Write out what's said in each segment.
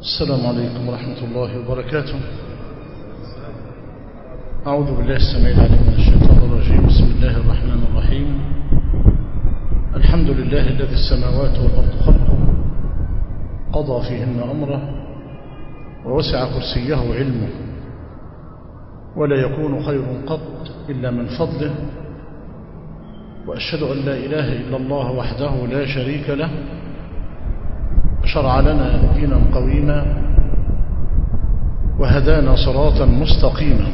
السلام عليكم ورحمة الله وبركاته أعوذ بالله السميع العليم من الشيطان الرجيم بسم الله الرحمن الرحيم الحمد لله الذي السماوات والأرض خلقه قضى فيهن أمره ووسع كرسيه علمه ولا يكون خير قط إلا من فضله وأشهد أن لا إله إلا الله وحده لا شريك له شرع لنا دينا قويما وهدانا صراطا مستقيما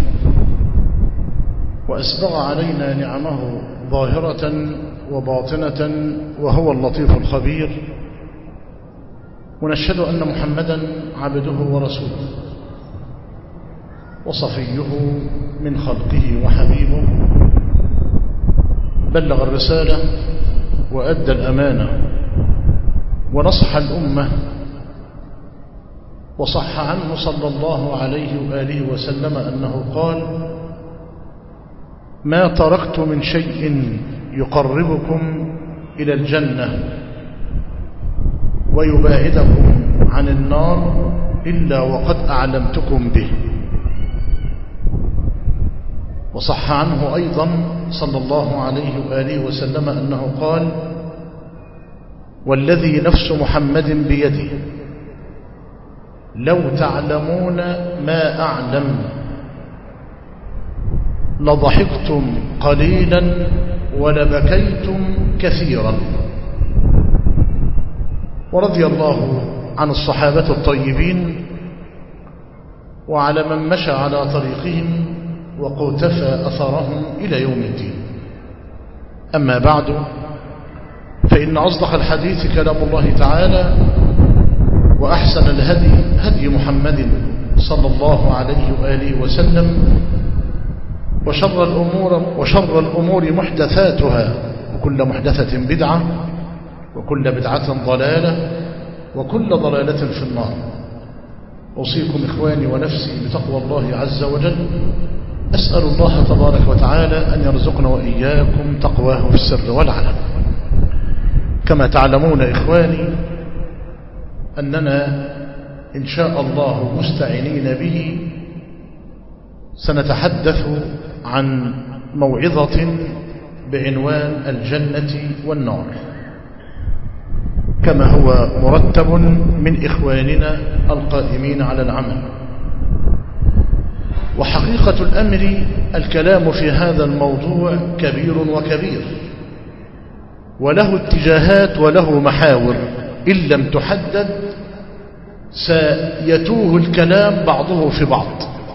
وأسبغ علينا نعمه ظاهرة وباطنة وهو اللطيف الخبير ونشهد أن محمدا عبده ورسوله وصفيه من خلقه وحبيبه بلغ الرسالة وأدى الأمانة ونصح الأمة وصح عنه صلى الله عليه وآله وسلم أنه قال ما تركت من شيء يقربكم إلى الجنة ويباعدكم عن النار إلا وقد أعلمتكم به وصح عنه أيضا صلى الله عليه وآله وسلم أنه قال والذي نفس محمد بيده لو تعلمون ما أعلم لضحكتم قليلا ولبكيتم كثيرا ورضي الله عن الصحابة الطيبين وعلى من مشى على طريقهم وقتفى أثرهم إلى يوم الدين أما بعد فإن أصدق الحديث كلام الله تعالى وأحسن الهدي هدي محمد صلى الله عليه وآله وسلم وشر الأمور, وشر الأمور محدثاتها وكل محدثة بدعة وكل بدعة ضلالة وكل ضلالة في النار أوصيكم إخواني ونفسي بتقوى الله عز وجل أسأل الله تبارك وتعالى أن يرزقنا وإياكم تقواه في السر والعلم كما تعلمون إخواني أننا إن شاء الله مستعينين به سنتحدث عن موعظة بعنوان الجنة والنار كما هو مرتب من إخواننا القائمين على العمل وحقيقة الأمر الكلام في هذا الموضوع كبير وكبير وله اتجاهات وله محاور إن لم تحدد سيتوه الكلام بعضه في بعض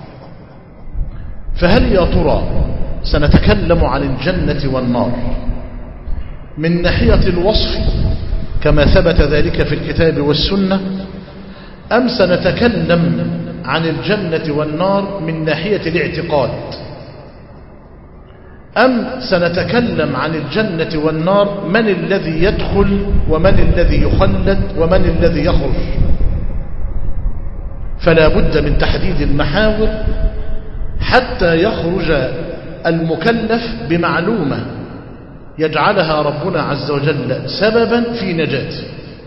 فهل يا ترى سنتكلم عن الجنة والنار من ناحية الوصف كما ثبت ذلك في الكتاب والسنة أم سنتكلم عن الجنة والنار من ناحية الاعتقاد أم سنتكلم عن الجنة والنار من الذي يدخل ومن الذي يخلد ومن الذي يخرج فلا بد من تحديد المحاور حتى يخرج المكلف بمعلومة يجعلها ربنا عز وجل سببا في نجاته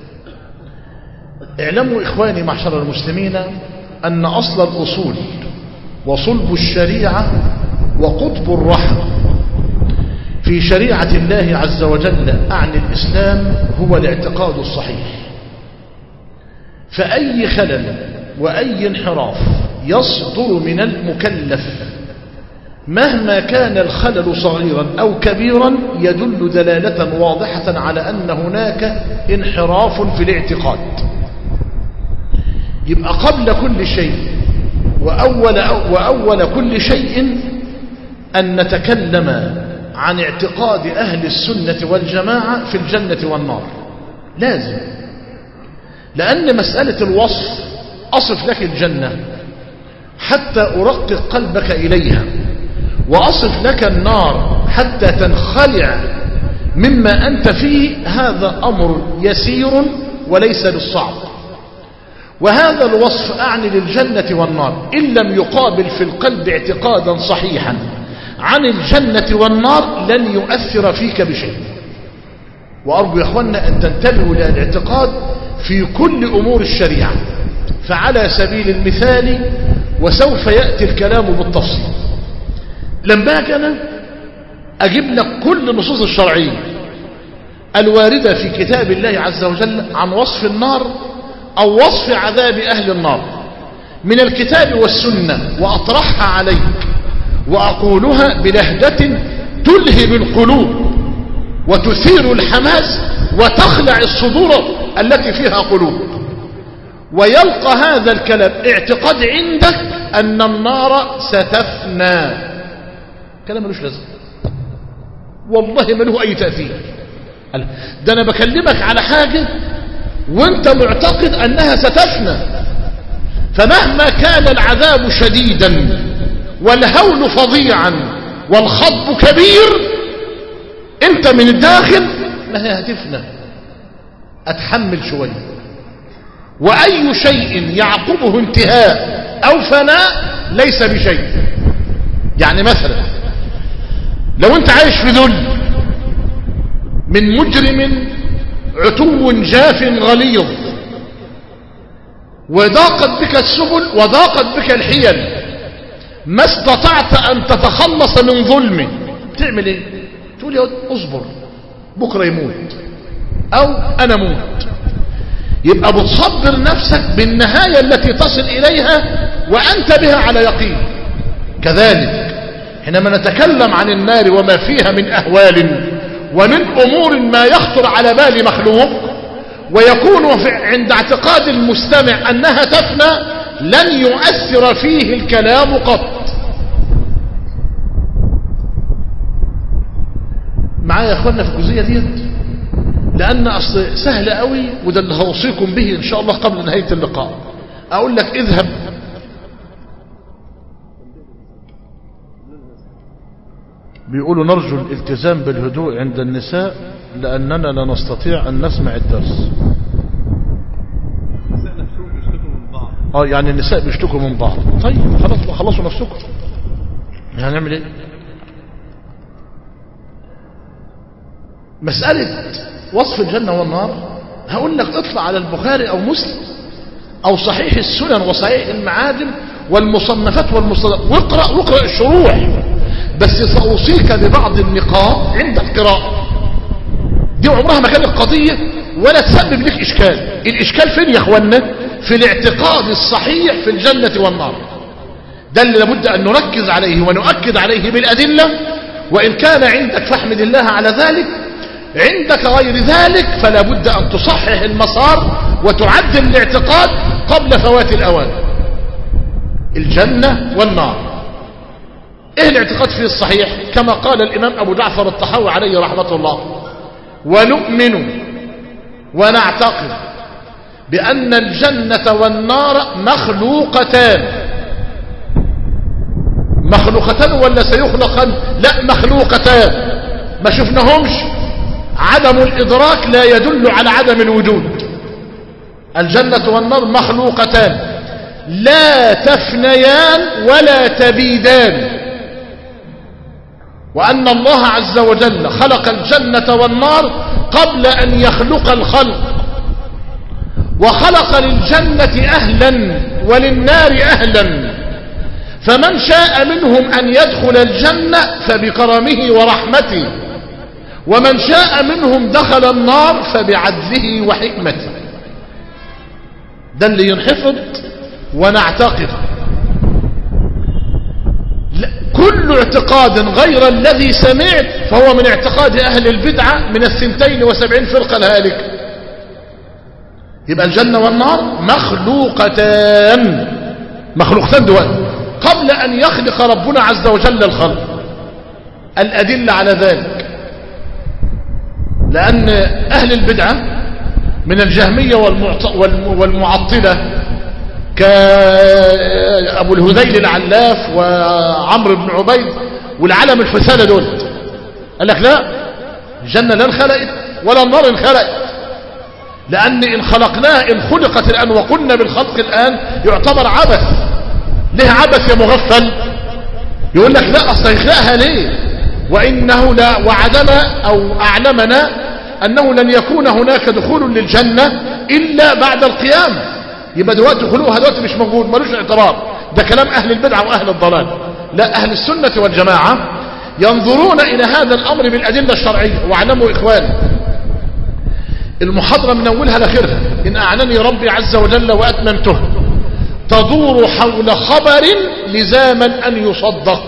اعلموا إخواني معشر المسلمين أن أصل الأصول وصلب الشريعة وقطب الرحمة في شريعة الله عز وجل أعني الإسلام هو الاعتقاد الصحيح فأي خلل وأي انحراف يصدر من المكلف مهما كان الخلل صغيرا أو كبيرا يدل دلالة واضحة على أن هناك انحراف في الاعتقاد يبقى قبل كل شيء وأول, وأول كل شيء أن نتكلم عن اعتقاد أهل السنة والجماعة في الجنة والنار لازم لأن مسألة الوصف أصف لك الجنة حتى أرقق قلبك إليها وأصف لك النار حتى تنخلع مما أنت فيه هذا أمر يسير وليس بالصعب وهذا الوصف أعني للجنة والنار إن لم يقابل في القلب اعتقادا صحيحا عن الجنة والنار لن يؤثر فيك بشيء وأرجو يا أخوانا أن تنتبهوا للاعتقاد في كل أمور الشريعة فعلى سبيل المثال وسوف يأتي الكلام بالتفصيل لما أجي أنا أجيب لك كل النصوص الشرعية الواردة في كتاب الله عز وجل عن وصف النار أو وصف عذاب أهل النار من الكتاب والسنة وأطرحها عليك وأقولها بلهجة تلهب القلوب وتثير الحماس وتخلع الصدور التي فيها قلوب ويلقى هذا الكلام اعتقاد عندك أن النار ستفنى كلام ملوش لازم والله ما له أي تأثير ده أنا بكلمك على حاجة وانت معتقد أنها ستفنى فمهما كان العذاب شديدا والهول فظيعا والخضب كبير انت من الداخل ما هي هتفنى اتحمل شوية واي شيء يعقبه انتهاء او فناء ليس بشيء يعني مثلا لو انت عايش في ذل من مجرم عتو جاف غليظ وضاقت بك السبل وضاقت بك الحيل ما استطعت ان تتخلص من ظلمه تعمل ايه تقول يا اصبر بكرة يموت او انا موت يبقى بتصبر نفسك بالنهاية التي تصل اليها وانت بها على يقين كذلك حينما نتكلم عن النار وما فيها من اهوال ومن امور ما يخطر على بال مخلوق ويكون عند اعتقاد المستمع انها تفنى لن يؤثر فيه الكلام قط معايا يا اخوانا في الجزئيه ديت لان اصل سهل قوي وده اللي هوصيكم به ان شاء الله قبل نهايه اللقاء اقول لك اذهب بيقولوا نرجو الالتزام بالهدوء عند النساء لاننا لا نستطيع ان نسمع الدرس اه يعني النساء بيشتكوا من بعض طيب خلاص خلصوا نفسكم هنعمل ايه مسألة وصف الجنة والنار هقول لك اطلع على البخاري او مسلم او صحيح السنن وصحيح المعادن والمصنفات والمصنفات واقرأ واقرأ الشروح بس سأوصيك ببعض النقاط عند القراءة دي عمرها ما كانت قضية ولا تسبب لك إشكال الإشكال فين يا أخوانا في الاعتقاد الصحيح في الجنة والنار ده اللي لابد أن نركز عليه ونؤكد عليه بالأدلة وإن كان عندك فاحمد الله على ذلك عندك غير ذلك فلا بد أن تصحح المسار وتعدل الاعتقاد قبل فوات الأوان الجنة والنار ايه الاعتقاد فيه الصحيح كما قال الامام ابو جعفر الطحاوي عليه رحمة الله ونؤمن ونعتقد بان الجنة والنار مخلوقتان مخلوقتان ولا سيخلقان لا مخلوقتان ما شفناهمش عدم الادراك لا يدل على عدم الوجود الجنة والنار مخلوقتان لا تفنيان ولا تبيدان وأن الله عز وجل خلق الجنة والنار قبل أن يخلق الخلق وخلق للجنة أهلا وللنار أهلا فمن شاء منهم أن يدخل الجنة فبكرمه ورحمته ومن شاء منهم دخل النار فبعدله وحكمته ده اللي ينحفظ ونعتقد كل اعتقاد غير الذي سمعت فهو من اعتقاد أهل البدعة من الثنتين وسبعين فرقة الهالكة يبقى الجنة والنار مخلوقتان مخلوقتان دول قبل أن يخلق ربنا عز وجل الخلق الأدلة على ذلك لأن أهل البدعة من الجهمية والمعطلة كأبو الهذيل العلاف وعمرو بن عبيد والعلم الحسانة دول قال لك لا الجنة لا انخلقت ولا النار انخلقت لأن إن خلقناها إن خلقت الآن وقلنا بالخلق الآن يعتبر عبث ليه عبث يا مغفل يقول لك لا أصلا يخلقها ليه وإنه لا وعدنا أو أعلمنا أنه لن يكون هناك دخول للجنة إلا بعد القيامة يبقى دلوقتي خلوها دلوقتي مش موجود ملوش اعتبار ده كلام أهل البدع وأهل الضلال لا أهل السنة والجماعة ينظرون إلى هذا الأمر بالأدلة الشرعية واعلموا إخواني المحاضرة من أولها لآخرها إن أعنني ربي عز وجل وأتممته تدور حول خبر لزاما أن يصدق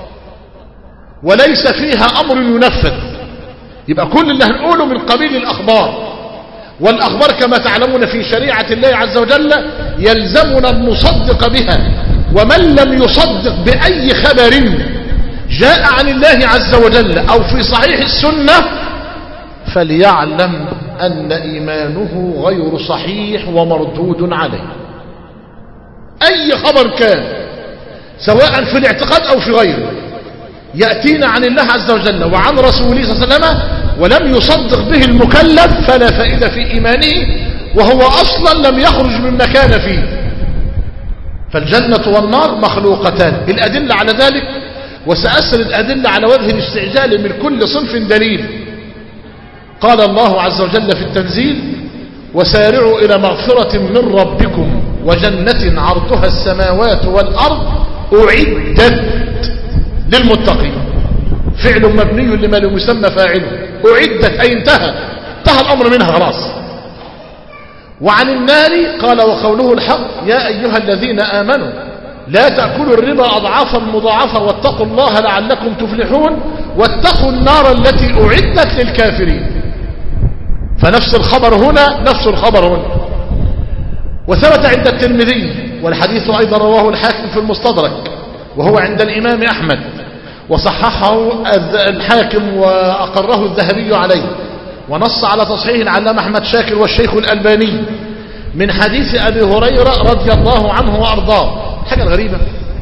وليس فيها أمر ينفذ يبقى كل اللي هنقوله من قبيل الأخبار والأخبار كما تعلمون في شريعة الله عز وجل يلزمنا المصدق بها ومن لم يصدق بأي خبر جاء عن الله عز وجل أو في صحيح السنة فليعلم أن إيمانه غير صحيح ومردود عليه أي خبر كان سواء في الاعتقاد أو في غيره يأتينا عن الله عز وجل وعن رسوله صلى الله عليه وسلم ولم يصدق به المكلف فلا فائدة في إيمانه وهو أصلا لم يخرج من مكان فيه فالجنة والنار مخلوقتان الأدلة على ذلك وسأسر الأدلة على وجه الاستعجال من كل صنف دليل قال الله عز وجل في التنزيل وسارعوا إلى مغفرة من ربكم وجنة عرضها السماوات والأرض أعدت للمتقين فعل مبني لما لم يسمى فاعله أعدت أي انتهى انتهى الأمر منها خلاص وعن النار قال وقوله الحق يا أيها الذين آمنوا لا تأكلوا الربا أضعافا مضاعفة واتقوا الله لعلكم تفلحون واتقوا النار التي أعدت للكافرين فنفس الخبر هنا نفس الخبر هنا وثبت عند الترمذي والحديث أيضا رواه الحاكم في المستدرك وهو عند الإمام أحمد وصححه الحاكم وأقره الذهبي عليه ونص على تصحيح العلامة أحمد شاكر والشيخ الألباني من حديث أبي هريرة رضي الله عنه وأرضاه حاجة غريبة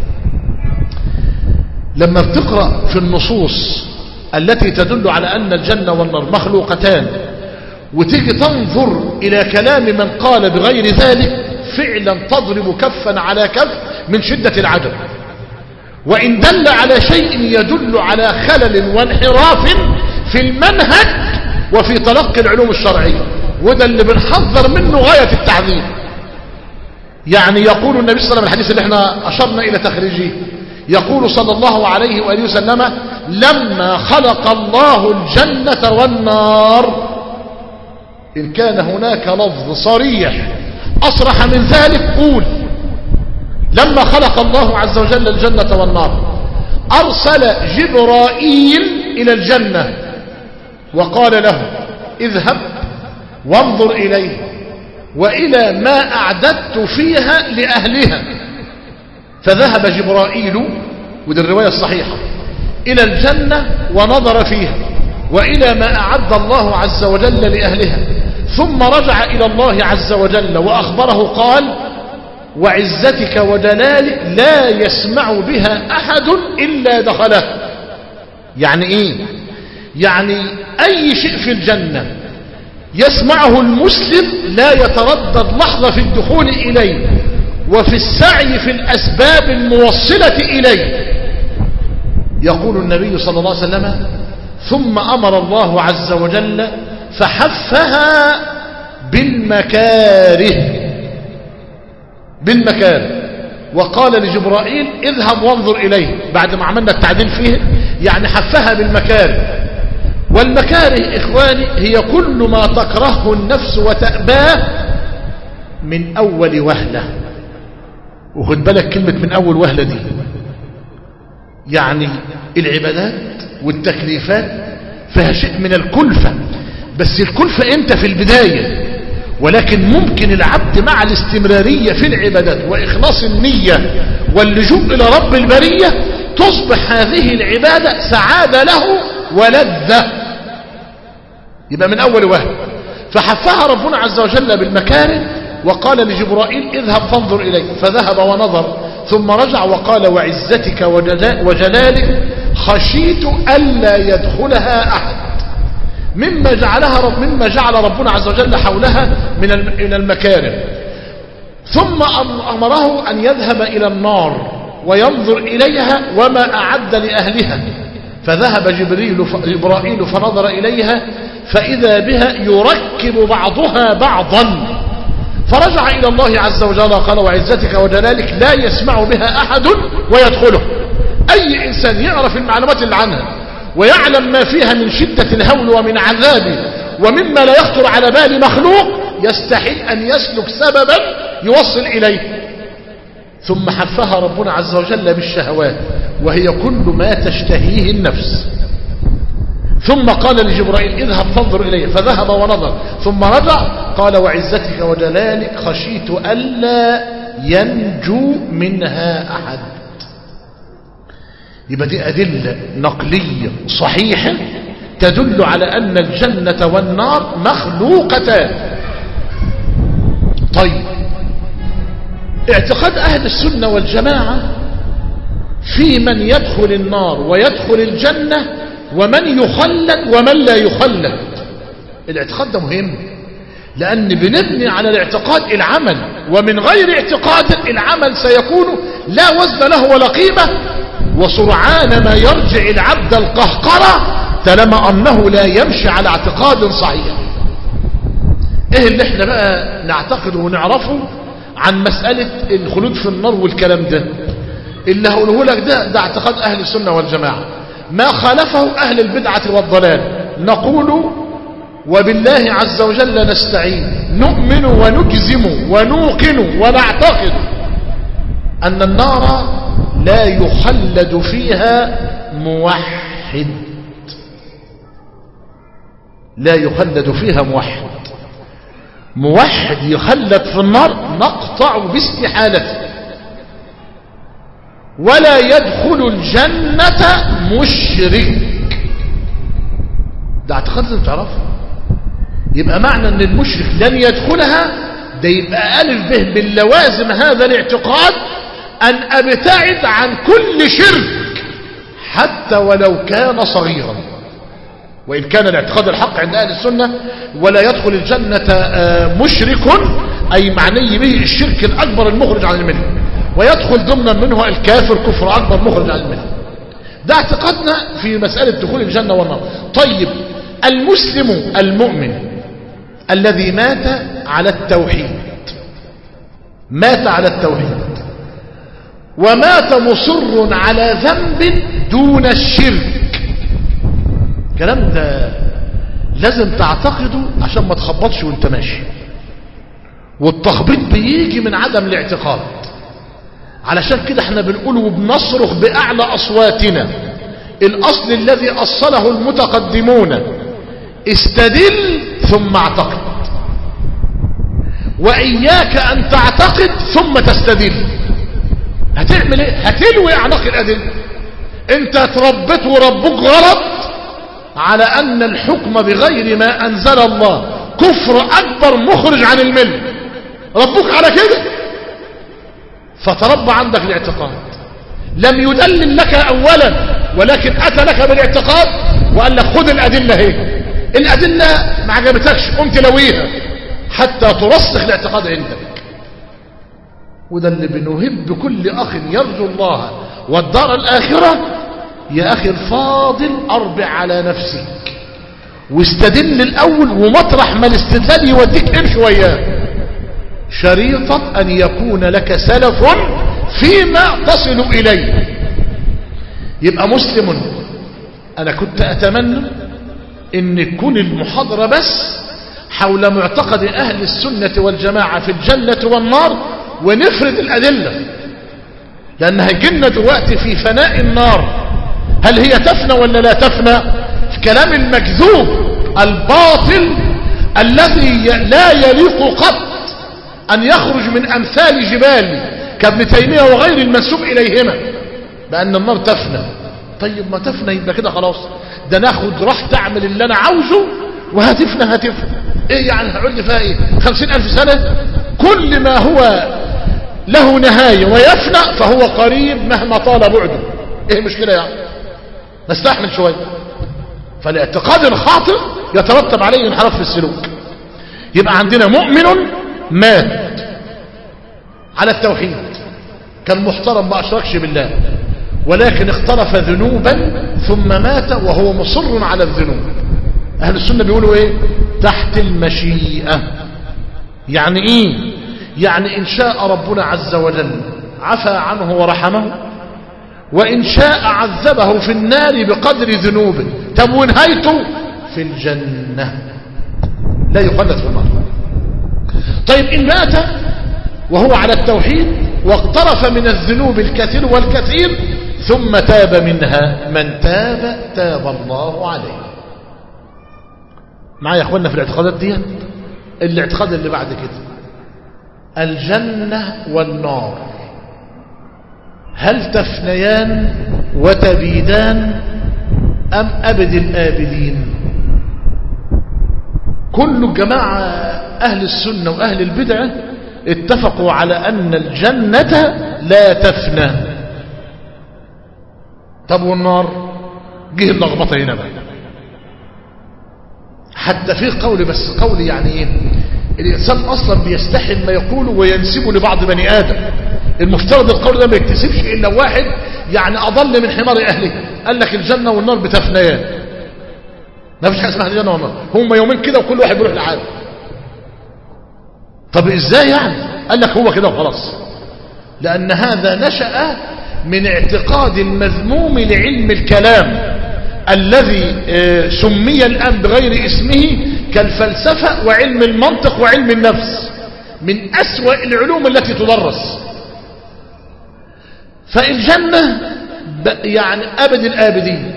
لما بتقرأ في النصوص التي تدل على أن الجنة والنار مخلوقتان وتيجي تنظر إلى كلام من قال بغير ذلك فعلا تضرب كفا على كف من شدة العجب وإن دل على شيء يدل على خلل وانحراف في المنهج وفي تلقي العلوم الشرعية وده اللي بنحذر منه غاية التعذيب يعني يقول النبي صلى الله عليه وسلم الحديث اللي احنا أشرنا إلى تخريجه يقول صلى الله عليه وآله وسلم لما خلق الله الجنة والنار إن كان هناك لفظ صريح أصرح من ذلك قول لما خلق الله عز وجل الجنة والنار أرسل جبرائيل إلى الجنة وقال له اذهب وانظر إليه وإلى ما أعددت فيها لأهلها فذهب جبرائيل ودي الرواية الصحيحة إلى الجنة ونظر فيها وإلى ما أعد الله عز وجل لأهلها ثم رجع إلى الله عز وجل وأخبره قال وعزتك وجلالك لا يسمع بها أحد إلا دخله يعني إيه يعني أي شيء في الجنة يسمعه المسلم لا يتردد لحظة في الدخول إليه وفي السعي في الأسباب الموصلة إليه يقول النبي صلى الله عليه وسلم ثم أمر الله عز وجل فحفها بالمكاره بالمكاره وقال لجبرائيل اذهب وانظر إليه بعد ما عملنا التعديل فيه يعني حفها بالمكاره والمكاره إخواني هي كل ما تكرهه النفس وتأباه من أول وهلة وخد بالك كلمة من أول وهلة دي يعني العبادات والتكليفات فيها شيء من الكلفة بس الكلفة امتى في البداية ولكن ممكن العبد مع الاستمرارية في العبادات وإخلاص النية واللجوء إلى رب البرية تصبح هذه العبادة سعادة له ولذة يبقى من أول وهل فحفها ربنا عز وجل بالمكاره وقال لجبرائيل اذهب فانظر إليه فذهب ونظر ثم رجع وقال وعزتك وجلالك خشيت ألا يدخلها أحد مما جعلها رب مما جعل ربنا عز وجل حولها من من المكارم ثم أمره أن يذهب إلى النار وينظر إليها وما أعد لأهلها فذهب جبريل جبرائيل فنظر إليها فإذا بها يركب بعضها بعضا فرجع إلى الله عز وجل قال وعزتك وجلالك لا يسمع بها أحد ويدخله أي إنسان يعرف المعلومات اللي عنها ويعلم ما فيها من شدة الهول ومن عذابه ومما لا يخطر على بال مخلوق يستحيل أن يسلك سببا يوصل إليه ثم حفها ربنا عز وجل بالشهوات وهي كل ما تشتهيه النفس ثم قال لجبرائيل اذهب فانظر إليه فذهب ونظر ثم رجع قال وعزتك وجلالك خشيت ألا ينجو منها أحد يبقى دي أدلة نقلية صحيحة تدل على أن الجنة والنار مخلوقتان طيب اعتقاد أهل السنة والجماعة في من يدخل النار ويدخل الجنة ومن يخلد ومن لا يخلد الاعتقاد ده مهم لأن بنبني على الاعتقاد العمل ومن غير اعتقاد العمل سيكون لا وزن له ولا قيمة وسرعان ما يرجع العبد القهقرة طالما أنه لا يمشي على اعتقاد صحيح ايه اللي احنا بقى نعتقده ونعرفه عن مسألة الخلود في النار والكلام ده اللي هقوله لك ده ده اعتقاد أهل السنة والجماعة ما خالفه أهل البدعة والضلال نقول وبالله عز وجل نستعين نؤمن ونجزم ونوقن ونعتقد أن النار لا يخلد فيها موحد لا يخلد فيها موحد موحد يخلد في النار نقطع باستحالته ولا يدخل الجنة مشرك ده اعتقاد لازم تعرفه يبقى معنى ان المشرك لن يدخلها ده يبقى ألف به باللوازم هذا الاعتقاد أن أبتعد عن كل شرك حتى ولو كان صغيرا وإن كان الاعتقاد الحق عند أهل السنة ولا يدخل الجنة مشرك أي معني به الشرك الأكبر المخرج عن المله ويدخل ضمنا منه الكافر كفر أكبر مخرج عن المله ده اعتقادنا في مسألة دخول الجنة والنار طيب المسلم المؤمن الذي مات على التوحيد مات على التوحيد ومات مصر على ذنب دون الشرك الكلام ده لازم تعتقده عشان ما تخبطش وانت ماشي والتخبيط بيجي من عدم الاعتقاد علشان كده احنا بنقول وبنصرخ بأعلى أصواتنا الأصل الذي أصله المتقدمون استدل ثم اعتقد وإياك أن تعتقد ثم تستدل هتعمل ايه هتلوي أعناق الأدلة انت تربت وربك غلط على أن الحكم بغير ما أنزل الله كفر أكبر مخرج عن المل ربك على كده فتربى عندك الاعتقاد لم يدلل لك أولا ولكن أتى لك بالاعتقاد وقال لك خذ الأدلة هي الأدلة ما عجبتكش قمت لويها حتى ترسخ الاعتقاد عندك وده اللي بنهب كل أخ يرجو الله والدار الآخرة يا أخي الفاضل أربع على نفسك واستدل الأول ومطرح ما الاستدلال يوديك امشي وياه شريطة أن يكون لك سلف فيما تصل إليه يبقى مسلم أنا كنت أتمنى أن تكون المحاضرة بس حول معتقد أهل السنة والجماعة في الجنة والنار ونفرد الأدلة لأن هيجينا دلوقتي في فناء النار هل هي تفنى ولا لا تفنى في كلام المكذوب الباطل الذي لا يليق قط أن يخرج من أمثال جبال كابن تيمية وغير المنسوب إليهما بأن النار تفنى طيب ما تفنى يبقى كده خلاص ده ناخد راح تعمل اللي أنا عاوزه وهتفنى هتفنى ايه يعني هقول لي فيها ايه خمسين ألف سنة كل ما هو له نهاية ويفنى فهو قريب مهما طال بعده ايه المشكلة يعني نستحمل شوية فالاعتقاد الخاطئ يترتب عليه انحراف في السلوك يبقى عندنا مؤمن مات على التوحيد كان محترم ما أشركش بالله ولكن اقترف ذنوبا ثم مات وهو مصر على الذنوب أهل السنة بيقولوا ايه تحت المشيئة يعني ايه يعني إن شاء ربنا عز وجل عفى عنه ورحمه وإن شاء عذبه في النار بقدر ذنوبه طب ونهايته في الجنة لا يخلد في النار طيب إن مات وهو على التوحيد واقترف من الذنوب الكثير والكثير ثم تاب منها من تاب تاب الله عليه معايا يا اخوانا في الاعتقادات دي الاعتقاد اللي بعد كده الجنة والنار هل تفنيان وتبيدان أم أبد الآبدين كل الجماعة أهل السنة وأهل البدعة اتفقوا على أن الجنة لا تفنى طب والنار جه اللخبطه هنا بقى حتى في قول بس قول يعني ايه الانسان اصلا بيستحي ما يقوله وينسبه لبعض بني ادم المفترض القول ده ما يكتسبش الا واحد يعني اضل من حمار اهله قال لك الجنه والنار بتفنيان ما فيش حاجه اسمها الجنه والنار هم يومين كده وكل واحد بيروح لحاله طب ازاي يعني قال لك هو كده وخلاص لان هذا نشأ من اعتقاد المذموم لعلم الكلام الذي سمي الآن بغير اسمه كالفلسفة وعلم المنطق وعلم النفس من أسوأ العلوم التي تدرس فالجنة يعني أبد الآبدين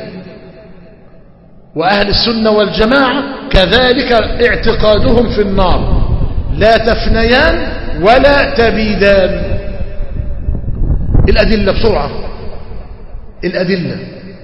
وأهل السنة والجماعة كذلك اعتقادهم في النار لا تفنيان ولا تبيدان الأدلة بسرعة الأدلة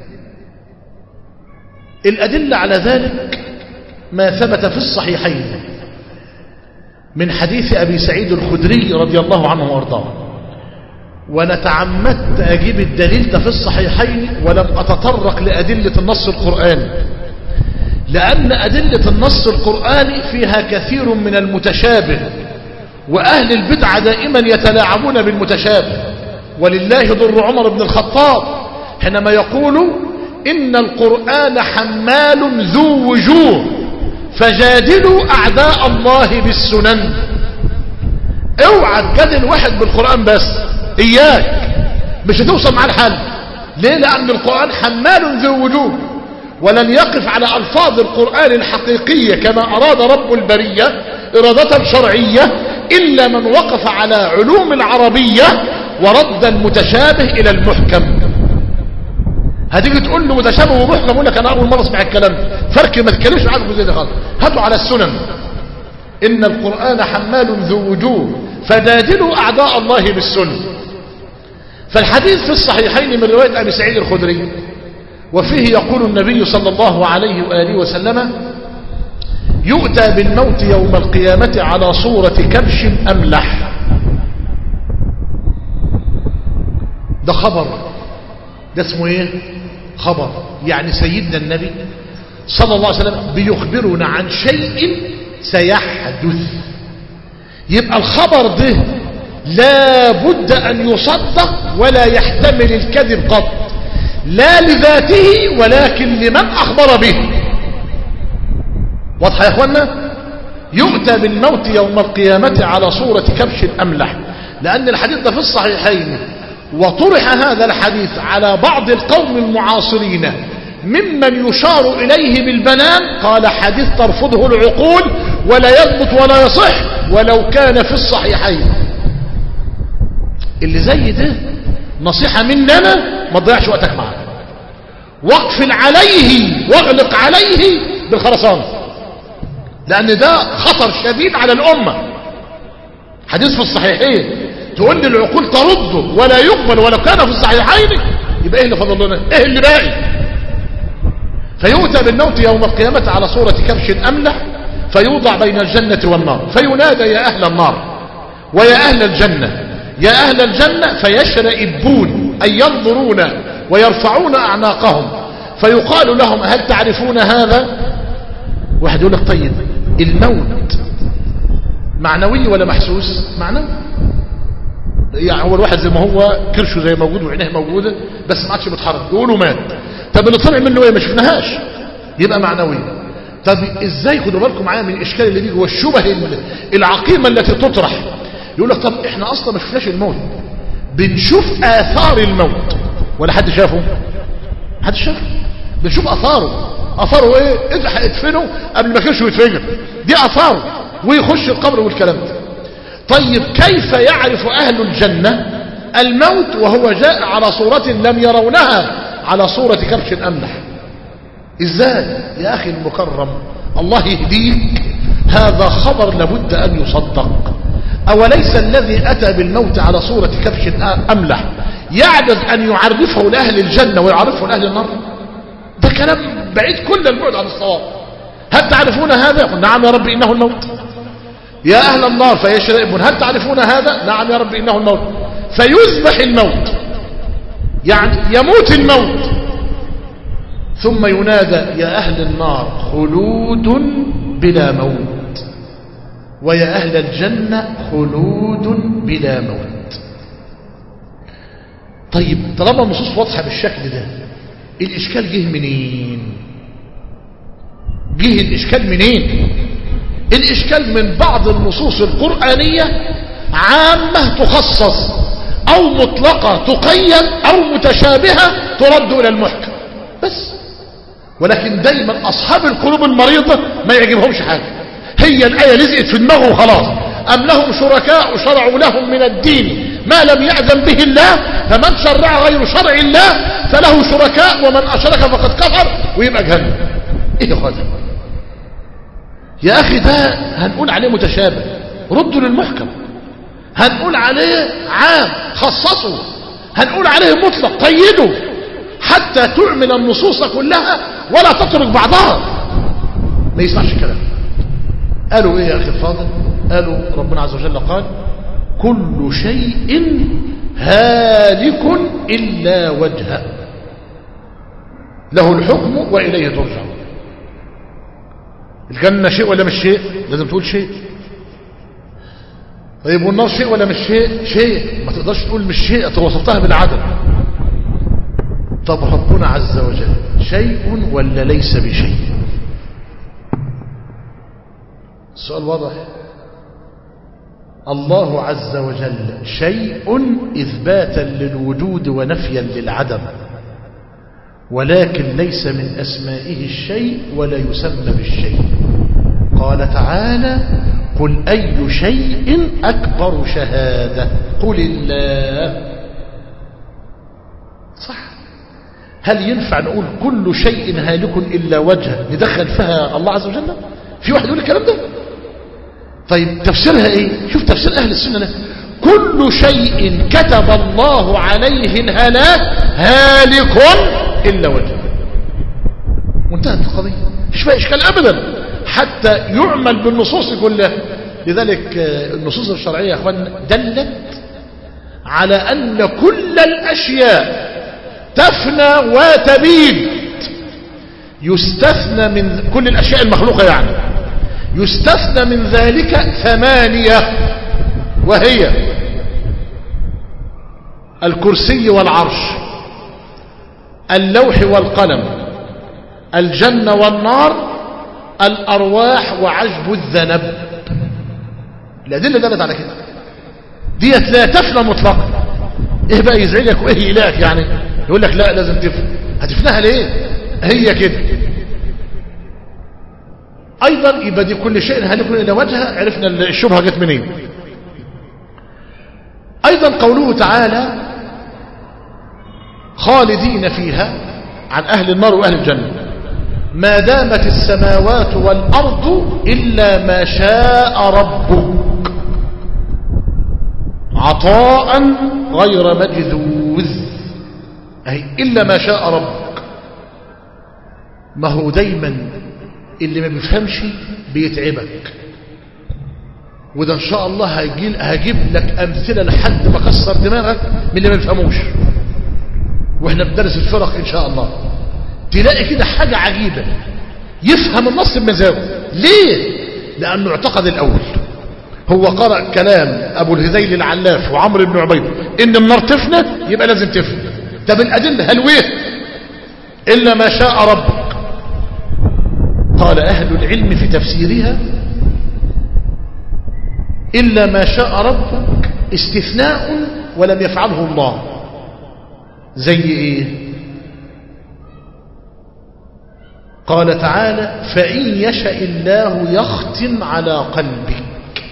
الأدلة على ذلك ما ثبت في الصحيحين من حديث أبي سعيد الخدري رضي الله عنه وارضاه ونتعمدت أجيب الدليل ده في الصحيحين ولم أتطرق لأدلة النص القرآني لأن أدلة النص القرآني فيها كثير من المتشابه وأهل البدعة دائما يتلاعبون بالمتشابه ولله ضر عمر بن الخطاب حينما يقول إن القرآن حمال ذو وجوه فجادلوا أعداء الله بالسنن اوعى تجادل واحد بالقرآن بس إياك مش هتوصل مع الحل ليه لأن القرآن حمال ذو وجوه ولن يقف على ألفاظ القرآن الحقيقية كما أراد رب البرية إرادة شرعية إلا من وقف على علوم العربية ورد المتشابه إلى المحكم هتيجي تقول له متشابه ومحكم يقول لك أنا أول مرة أسمع الكلام فرق ما تكلمش معاك في ده خالص هاتوا على السنن إن القرآن حمال ذو وجوه فجادلوا أعداء الله بالسنن فالحديث في الصحيحين من رواية أبي سعيد الخدري وفيه يقول النبي صلى الله عليه وآله وسلم يؤتى بالموت يوم القيامة على صورة كبش أملح ده خبر ده اسمه ايه خبر يعني سيدنا النبي صلى الله عليه وسلم بيخبرنا عن شيء سيحدث يبقى الخبر ده لا بد أن يصدق ولا يحتمل الكذب قط لا لذاته ولكن لمن أخبر به واضح يا أخوانا يؤتى بالموت يوم القيامة على صورة كبش أملح لأن الحديث ده في الصحيحين وطرح هذا الحديث على بعض القوم المعاصرين ممن يشار إليه بالبنان قال حديث ترفضه العقول ولا يضبط ولا يصح ولو كان في الصحيحين اللي زي ده نصيحة مننا ما تضيعش وقتك معاه واقفل عليه واغلق عليه بالخرسان لأن ده خطر شديد على الأمة حديث في الصحيحين تقول لي العقول ترده ولا يقبل ولو كان في الصحيحين يبقى ايه اللي فضل لنا ايه اللي باقي فيؤتى بالموت يوم القيامة على صورة كبش أملح فيوضع بين الجنة والنار فينادى يا أهل النار ويا أهل الجنة يا أهل الجنة فيشرئبون أي ينظرون ويرفعون أعناقهم فيقال لهم هل تعرفون هذا واحد يقول لك طيب الموت معنوي ولا محسوس معنوي يعني هو الواحد زي ما هو كرشه زي موجود وعينيه موجودة بس ما عادش بيتحرك يقولوا مات طب اللي طلع منه ايه ما شفناهاش يبقى معنوي طب ازاي خدوا بالكم معايا من الاشكال اللي بيجي والشبه العقيمة التي تطرح يقول لك طب احنا اصلا ما شفناش الموت بنشوف اثار الموت ولا حد شافه حد شافه بنشوف اثاره اثاره ايه اذا هيدفنه قبل ما كانش يتفجر دي اثاره ويخش القبر والكلام ده طيب كيف يعرف اهل الجنة الموت وهو جاء على صورة لم يرونها على صورة كبش املح ازاي يا اخي المكرم الله يهديك هذا خبر لابد ان يصدق اوليس الذي اتى بالموت على صورة كبش املح يعجز ان يعرفه لاهل الجنة ويعرفه لاهل النار ده كلام بعيد كل البعد عن الصواب هل تعرفون هذا يقول نعم يا رب انه الموت يا اهل النار فيشربون هل تعرفون هذا نعم يا رب انه الموت فيذبح الموت يعني يموت الموت ثم ينادى يا أهل النار خلود بلا موت ويا أهل الجنة خلود بلا موت طيب طالما النصوص واضحة بالشكل ده الإشكال جه منين جه الإشكال منين الإشكال من بعض النصوص القرآنية عامة تخصص أو مطلقة تقيد أو متشابهة ترد إلى المحكم بس ولكن دايما أصحاب القلوب المريضة ما يعجبهمش حاجة هي الآية لزقت في دماغه وخلاص أم لهم شركاء شرعوا لهم من الدين ما لم يأذن به الله فمن شرع غير شرع الله فله شركاء ومن أشرك فقد كفر ويبقى جهنم إيه هذا يا أخي ده هنقول عليه متشابه ردوا للمحكم هنقول عليه عام خصصه هنقول عليه مطلق قيده حتى تعمل النصوص كلها ولا تترك بعضها ما يسمعش الكلام قالوا ايه يا اخي الفاضل قالوا ربنا عز وجل قال كل شيء هالك الا وجهه له الحكم واليه ترجعون الجنه شيء ولا مش شيء لازم تقول شيء طيب والنار شيء ولا مش شيء شيء ما تقدرش تقول مش شيء انت وصفتها بالعدم طب ربنا عز وجل شيء ولا ليس بشيء السؤال واضح الله عز وجل شيء إثباتا للوجود ونفيا للعدم ولكن ليس من أسمائه الشيء ولا يسمى بالشيء قال تعالى قل أي شيء أكبر شهادة قل الله صح هل ينفع نقول كل شيء هالك إلا وجهه ندخل فيها الله عز وجل في واحد يقول الكلام ده طيب تفسيرها ايه شوف تفسير اهل السنة ده كل شيء كتب الله عليه الهلاك هالك إلا وجهه وانتهت القضية مش فيها إشكال أبدا حتى يعمل بالنصوص كلها لذلك النصوص الشرعية يا أخوان دلت على أن كل الأشياء تفنى وتبيد يستثنى من كل الأشياء المخلوقة يعني يستثنى من ذلك ثمانية وهي الكرسي والعرش اللوح والقلم الجنة والنار الأرواح وعجب الذنب الأدلة دلت على كده ديت لا تفنى مطلقا ايه بقى يزعجك وايه يلاك يعني يقول لك لا لازم تفنى هتفناها ليه هي كده ايضا يبقى دي كل شيء هل يكون الى وجهه عرفنا الشبهه جت منين ايضا قوله تعالى خالدين فيها عن اهل النار واهل الجنه ما دامت السماوات والارض الا ما شاء ربك عطاء غير مجذوذ أي إلا ما شاء ربك ما هو دايما اللي ما بيفهمش بيتعبك وده ان شاء الله هجيب لك امثله لحد ما كسر دماغك من اللي ما بيفهموش واحنا بندرس الفرق ان شاء الله تلاقي كده حاجه عجيبه يفهم النص بمزاجه ليه لانه اعتقد الاول هو قرأ كلام ابو الهذيل العلاف وعمرو بن عبيد ان النار تفنى يبقى لازم تفنى طب الادله هل ويه الا ما شاء ربك قال اهل العلم في تفسيرها إلا ما شاء ربك استثناء ولم يفعله الله زي إيه قال تعالى فإن يشأ الله يختم على قلبك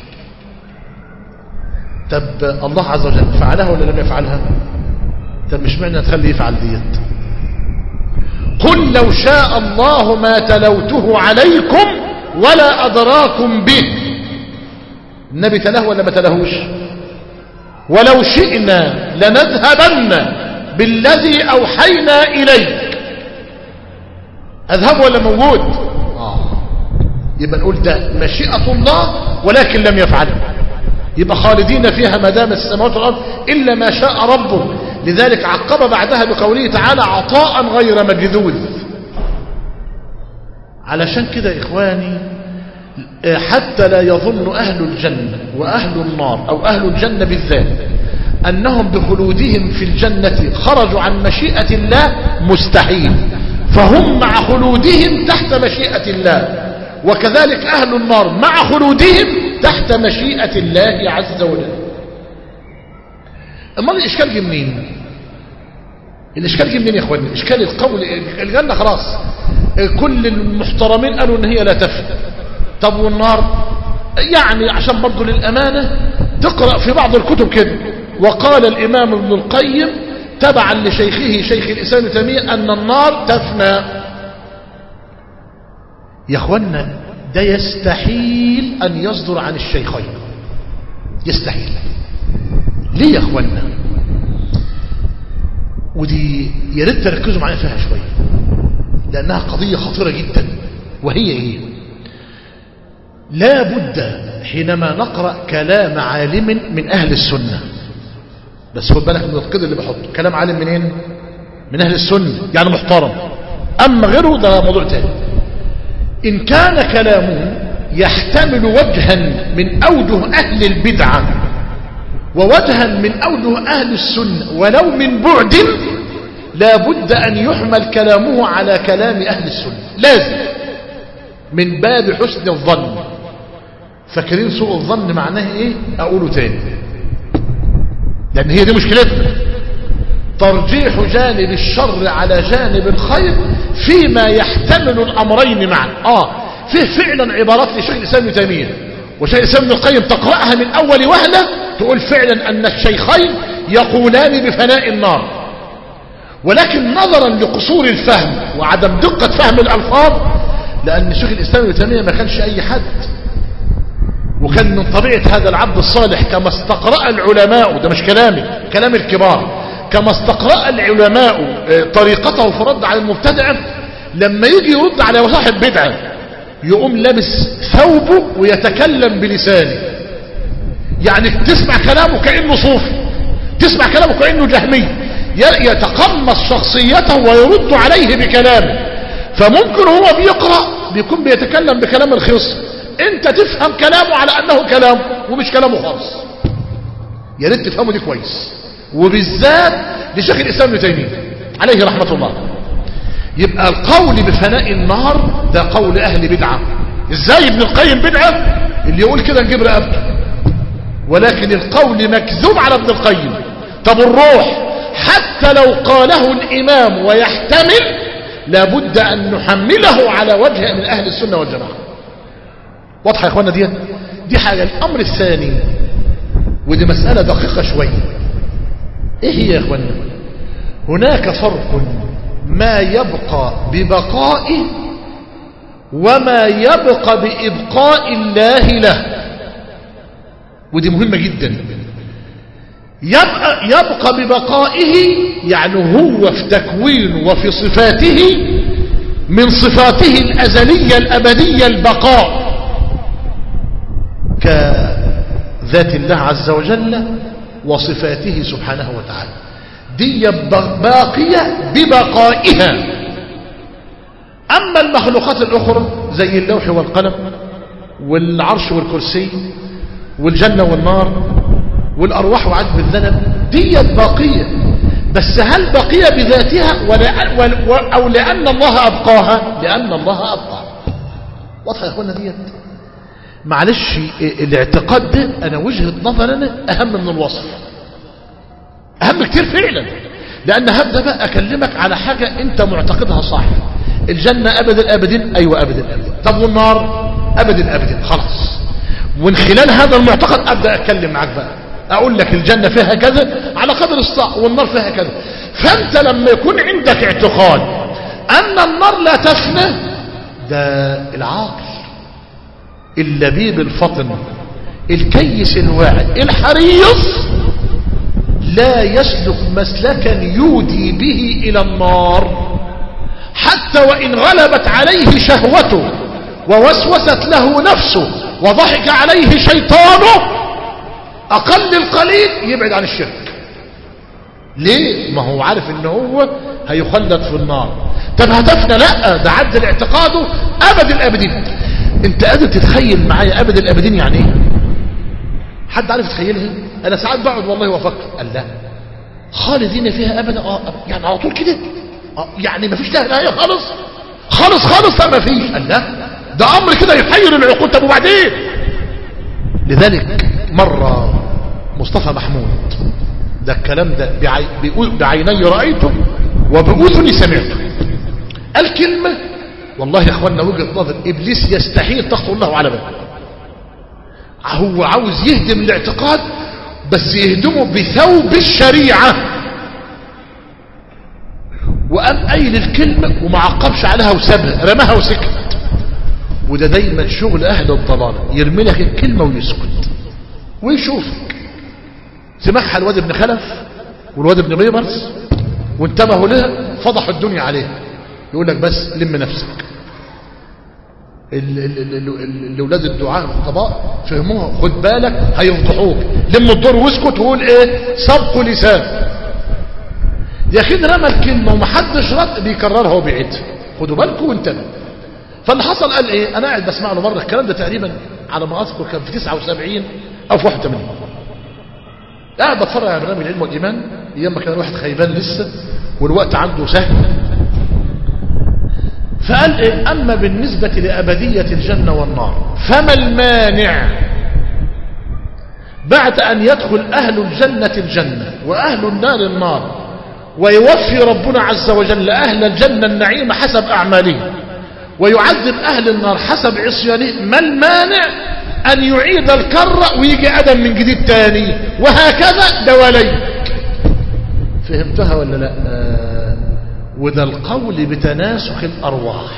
طب الله عز وجل فعلها ولا لم يفعلها طب مش معنى تخلي يفعل ديت قل لو شاء الله ما تلوته عليكم ولا أدراكم به النبي تله ولا ما تلهوش ولو شئنا لنذهبن بالذي أوحينا إليك أذهب ولا موجود آه. يبقى نقول ده مشيئة الله ولكن لم يفعله يبقى خالدين فيها ما دامت السماوات والأرض إلا ما شاء ربه لذلك عقب بعدها بقوله تعالى عطاء غير مجذوذ علشان كده إخواني حتى لا يظن أهل الجنة وأهل النار أو أهل الجنة بالذات أنهم بخلودهم في الجنة خرجوا عن مشيئة الله مستحيل فهم مع خلودهم تحت مشيئة الله وكذلك أهل النار مع خلودهم تحت مشيئة الله عز وجل أما الإشكال جه منين الإشكال جه منين يا إخواني إشكال القول الجنة خلاص كل المحترمين قالوا إن هي لا تفنى طب والنار يعني عشان برضه للأمانة تقرأ في بعض الكتب كده وقال الإمام ابن القيم تبعا لشيخه شيخ الإسلام تيمية أن النار تفنى يا أخوانا ده يستحيل أن يصدر عن الشيخين يستحيل ليه يا أخوانا ودي يا ريت تركزوا معايا فيها شوية لأنها قضية خطيرة جدا وهي إيه لا بد حينما نقرأ كلام عالم من أهل السنة بس خد بالك من القيد اللي بحطه كلام عالم منين من أهل السنة يعني محترم أما غيره ده موضوع تاني إن كان كلامه يحتمل وجها من أوجه أهل البدعة ووجها من أوجه أهل السنة ولو من بعد لا بد أن يحمل كلامه على كلام أهل السنة لازم من باب حسن الظن فاكرين سوء الظن معناه ايه اقوله تاني لان هي دي مشكلتنا ترجيح جانب الشر على جانب الخير فيما يحتمل الامرين معا اه فيه فعلا عبارات لشيخ الاسلام ابن تيميه وشيخ الاسلام ابن القيم تقراها من اول وهله تقول فعلا ان الشيخين يقولان بفناء النار ولكن نظرا لقصور الفهم وعدم دقه فهم الالفاظ لان شيخ الاسلام ابن تيميه ما كانش اي حد وكان من طبيعة هذا العبد الصالح كما استقرأ العلماء ده مش كلامي كلام الكبار كما استقرأ العلماء طريقته في الرد على المبتدع لما يجي يرد على صاحب بدعة يقوم لابس ثوبه ويتكلم بلسانه يعني تسمع كلامه كأنه صوفي تسمع كلامه كأنه جهمي يتقمص شخصيته ويرد عليه بكلامه فممكن هو بيقرأ بيكون بيتكلم بكلام الخصم انت تفهم كلامه على انه كلامه ومش كلامه خالص يا ريت تفهمه دي كويس وبالذات لشيخ الاسلام ابن تيميه عليه رحمه الله يبقى القول بفناء النار ده قول اهل بدعه ازاي ابن القيم بدعه اللي يقول كده نجيب رقبته ولكن القول مكذوب على ابن القيم طب الروح حتى لو قاله الامام ويحتمل لابد ان نحمله على وجه من اهل السنه والجماعه واضحة يا اخوانا دي دي حاجة الامر الثاني ودي مسألة دقيقة شوية ايه هي يا اخوانا هناك فرق ما يبقى ببقائه وما يبقى بإبقاء الله له ودي مهمة جدا يبقى, يبقى ببقائه يعني هو في تكوينه وفي صفاته من صفاته الأزلية الأبدية البقاء كذات الله عز وجل وصفاته سبحانه وتعالى دي باقية ببقائها أما المخلوقات الأخرى زي اللوح والقلم والعرش والكرسي والجنة والنار والأرواح وعدم الذنب دي باقية بس هل بقية بذاتها ولا أو لأن الله أبقاها لأن الله أبقاها واضحة يا أخوانا ديت معلش الاعتقاد ده انا وجهة نظر انا اهم من الوصف اهم كتير فعلا لان هبدا بقى اكلمك على حاجة انت معتقدها صح الجنة ابد الابدين ايوه ابد الابدين طب والنار ابد الابدين خلاص ومن خلال هذا المعتقد ابدا اتكلم معاك بقى اقول لك الجنة فيها كذا على قدر الصاع والنار فيها كذا فانت لما يكون عندك اعتقاد ان النار لا تفنى ده العاقل اللبيب الفطن الكيس الواعي الحريص لا يسلك مسلكا يودي به الى النار حتى وان غلبت عليه شهوته ووسوست له نفسه وضحك عليه شيطانه اقل القليل يبعد عن الشرك ليه ما هو عارف ان هو هيخلد في النار طب هدفنا لا ده عدل اعتقاده ابد الابدين انت قادر تتخيل معايا ابد الابدين يعني ايه حد عارف يتخيلها انا ساعات بقعد والله وافكر قال لا خالدين فيها ابدا اه يعني على طول كده آه يعني ما فيش لها نهايه خالص خالص خالص لا ما فيش قال لا ده امر كده يحير العقول طب وبعدين لذلك مره مصطفى محمود ده الكلام ده بعي... بعيني رأيته وبأذني سمعته قال كلمة والله يا اخوانا وجهة نظر ابليس يستحيل تخطر الله على باله هو عاوز يهدم الاعتقاد بس يهدمه بثوب الشريعة وقام قايل الكلمة وما عقبش عليها وسابها رماها وسكت وده دايما شغل اهل الضلالة يرمي لك الكلمة ويسكت ويشوفك سمعها الواد ابن خلف والواد ابن بيبرس وانتبهوا لها فضحوا الدنيا عليها يقول لك بس لم نفسك الاولاد الدعاء الخطباء فهموها خد بالك هيفضحوك لم الدور واسكت وقول ايه سبق لسان يا اخي رمى الكلمه ومحدش رد بيكررها وبيعيدها خدوا بالكم وانتبهوا فاللي حصل قال ايه انا قاعد بسمع له مره الكلام ده تقريبا على ما اذكر كان في 79 او في 81 قاعد بتفرج على برنامج العلم والايمان ايام ما كان الواحد خيبان لسه والوقت عنده سهل فقال إيه أما بالنسبة لأبدية الجنة والنار فما المانع بعد أن يدخل أهل الجنة الجنة وأهل النار النار ويوفي ربنا عز وجل أهل الجنة النعيم حسب أعمالهم ويعذب أهل النار حسب عصيانهم ما المانع أن يعيد الكرة ويجي أدم من جديد تاني وهكذا دواليك فهمتها ولا لا آه وده القول بتناسخ الأرواح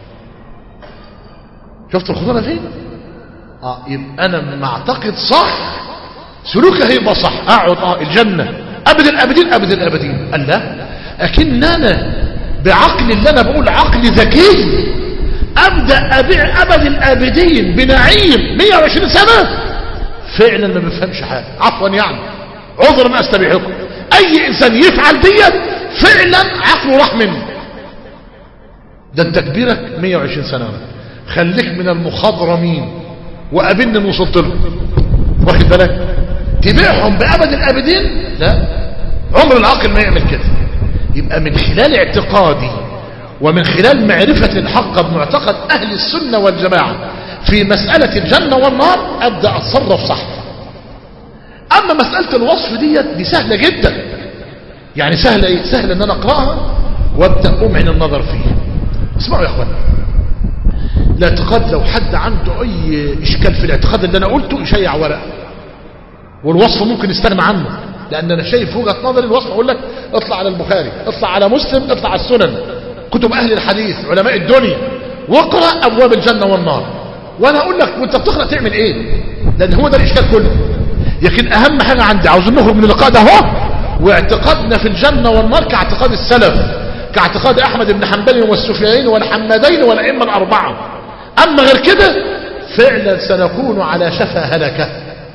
شفت الخطورة فين آه يبقى أنا معتقد صح سلوكي هيبقى صح أقعد آه الجنة أبد الأبدين أبد الأبدين قال لا أكن أنا بعقل اللي أنا بقول عقل ذكي أبدأ أبيع أبد الآبدين بنعيم 120 سنة فعلا ما بفهمش حاجة عفوا يعني عذرا أستبيحكم أي إنسان يفعل ديت فعلا عقله راح منه ده انت كبيرك 120 سنة خليك من المخضرمين وقابلني ان وصلت له واخد بالك تبيعهم بأبد الأبدين لا عمر العقل ما يعمل كده يبقى من خلال اعتقادي ومن خلال معرفة الحق بمعتقد أهل السنة والجماعة في مسألة الجنة والنار أبدأ أتصرف صح أما مسألة الوصف ديت دي سهلة جدا يعني سهلة إيه؟ سهلة أن أنا أقرأها وابدأ أمعن النظر فيها اسمعوا يا أخوانا الاعتقاد لو حد عنده أي إشكال في الاعتقاد اللي أنا قلته يشيع ورقة والوصف ممكن يستغنى عنه لأن أنا شايف وجهة نظري الوصف أقول لك اطلع على البخاري اطلع على مسلم اطلع على السنن كتب أهل الحديث علماء الدنيا واقرأ أبواب الجنة والنار وأنا أقول لك وأنت بتقرأ تعمل إيه لأن هو ده الإشكال كله لكن أهم حاجة عندي عاوزين نخرج من اللقاء ده اهو واعتقادنا في الجنة والنار كاعتقاد السلف كاعتقاد أحمد بن حنبل والسفيانين والحمدين والأئمة الأربعة أما غير كده فعلا سنكون على شفا هلكة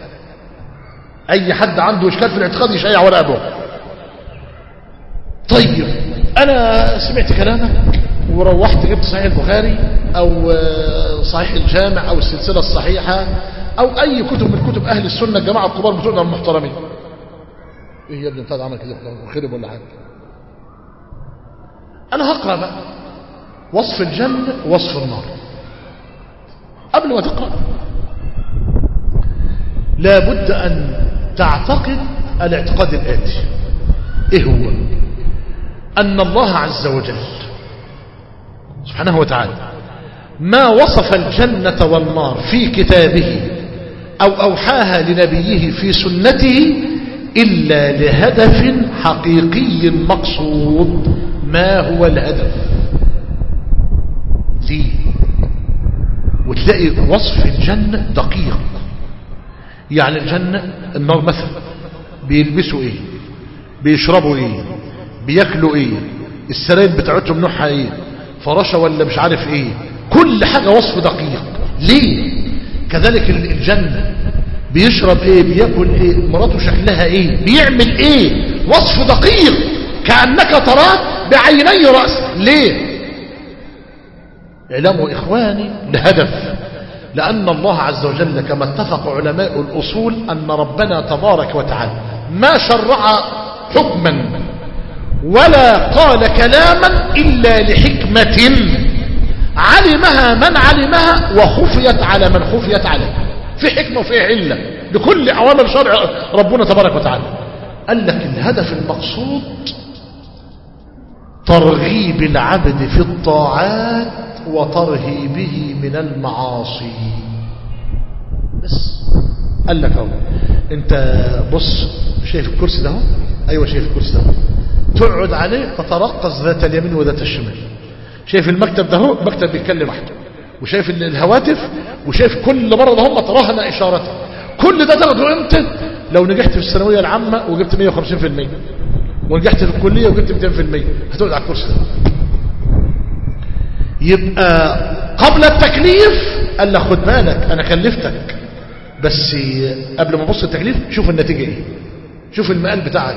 أي حد عنده إشكال في الاعتقاد يشيع ولا أبوه طيب أنا سمعت كلامك وروحت جبت صحيح البخاري أو صحيح الجامع أو السلسلة الصحيحة أو أي كتب من كتب أهل السنة الجماعة الكبار بتوعنا المحترمين إيه يا ابني انت عمل كده خرب ولا حاجة أنا هقرأ بقى وصف الجنة ووصف النار قبل ما تقرأ لابد أن تعتقد الاعتقاد الآتي إيه هو أن الله عز وجل سبحانه وتعالى ما وصف الجنة والنار في كتابه أو أوحاها لنبيه في سنته إلا لهدف حقيقي مقصود ما هو الهدف دي وتلاقي وصف الجنة دقيق يعني الجنة النار مثلا بيلبسوا ايه بيشربوا ايه بياكلوا ايه السراير بتاعتهم نوعها ايه فراشة ولا مش عارف ايه كل حاجة وصف دقيق ليه كذلك الجنة بيشرب ايه بياكل ايه مراته شكلها ايه بيعمل ايه وصف دقيق كأنك تراه بعيني رأس ليه اعلموا إخواني لهدف لأن الله عز وجل كما اتفق علماء الأصول أن ربنا تبارك وتعالى ما شرع حكما ولا قال كلاما إلا لحكمة علمها من علمها وخفيت على من خفيت عليه في حكمة وفي علة لكل أوامر شرع ربنا تبارك وتعالى قال لك الهدف المقصود ترغيب العبد في الطاعات وترهيبه من المعاصي بس قال لك اهو انت بص شايف الكرسي ده اهو ايوه شايف الكرسي ده اهو تقعد عليه تترقص ذات اليمين وذات الشمال شايف المكتب ده اهو مكتب بيتكلم وحده وشايف الهواتف وشايف كل مره ده هم تراهن اشارته كل ده تاخده امتى لو نجحت في الثانويه العامه وجبت 150% ونجحت في الكليه وجبت 200% هتقعد على الكرسي ده يبقى قبل التكليف قال لك خد بالك انا كلفتك بس قبل ما ابص التكليف شوف النتيجة ايه شوف المقال بتاعك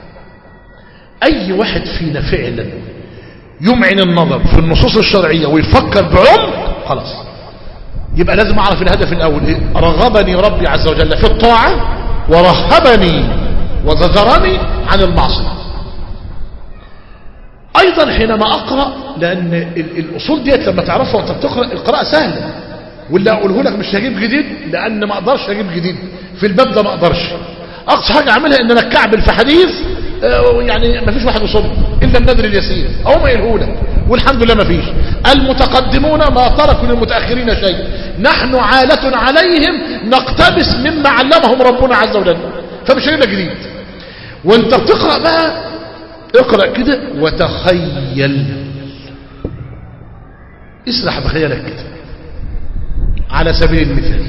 اي واحد فينا فعلا يمعن النظر في النصوص الشرعية ويفكر بعمق خلاص يبقى لازم اعرف الهدف الاول ايه رغبني ربي عز وجل في الطاعة ورهبني وزجرني عن المعصية ايضا حينما اقرأ لان الاصول ديت لما تعرفها وانت بتقرأ القراءة سهلة واللي اقوله لك مش هجيب جديد لان ما اقدرش اجيب جديد في الباب ده ما اقدرش اقصى حاجة اعملها ان انا اتكعبل في حديث يعني ما فيش واحد وصل الا النذر اليسير او ما يلهولك والحمد لله ما فيش المتقدمون ما تركوا للمتأخرين شيء نحن عالة عليهم نقتبس مما علمهم ربنا عز وجل فمش هجيب لك جديد وانت بتقرأ بقى اقرأ كده وتخيل اسرح بخيالك كده على سبيل المثال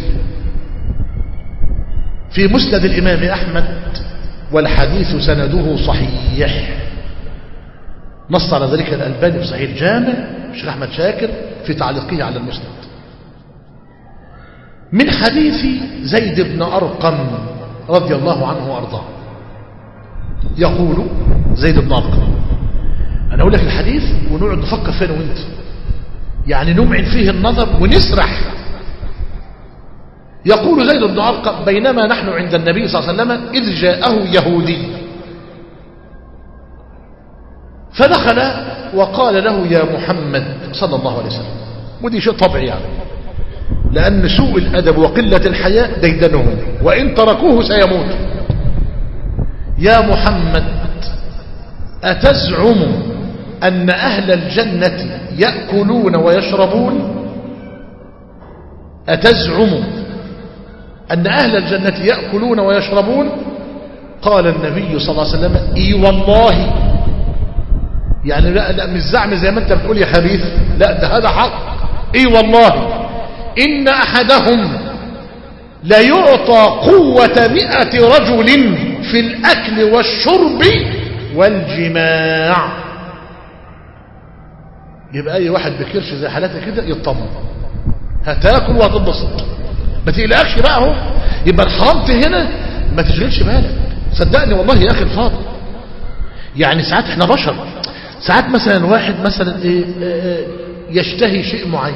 في مسند الإمام أحمد والحديث سنده صحيح نص على ذلك الألباني في صحيح الجامع الشيخ أحمد شاكر في تعليقه على المسند من حديث زيد بن أرقم رضي الله عنه وأرضاه يقول زيد بن أرقم أنا أقول لك الحديث ونقعد نفكر فين وانت يعني نمعن فيه النظر ونسرح يقول زيد بن أرقم بينما نحن عند النبي صلى الله عليه وسلم إذ جاءه يهودي فدخل وقال له يا محمد صلى الله عليه وسلم ودي شيء طبيعي يعني لأن سوء الأدب وقلة الحياء ديدنهم وإن تركوه سيموت يا محمد أتزعم أن أهل الجنة يأكلون ويشربون أتزعم أن أهل الجنة يأكلون ويشربون قال النبي صلى الله عليه وسلم إي والله يعني لا, لا مش زعم زي ما أنت بتقول يا خبيث لا ده هذا حق إي والله إن أحدهم لا يعطى قوة مئة رجل في الأكل والشرب والجماع يبقى أي واحد بكرش زي حالاتي كده يطمن هتاكل وهتنبسط ما تقلقش بقى اهو يبقى الحرمت هنا ما تشغلش بالك صدقني والله يا اخي الفاضل يعني ساعات احنا بشر ساعات مثلا واحد مثلا ايه يشتهي شيء معين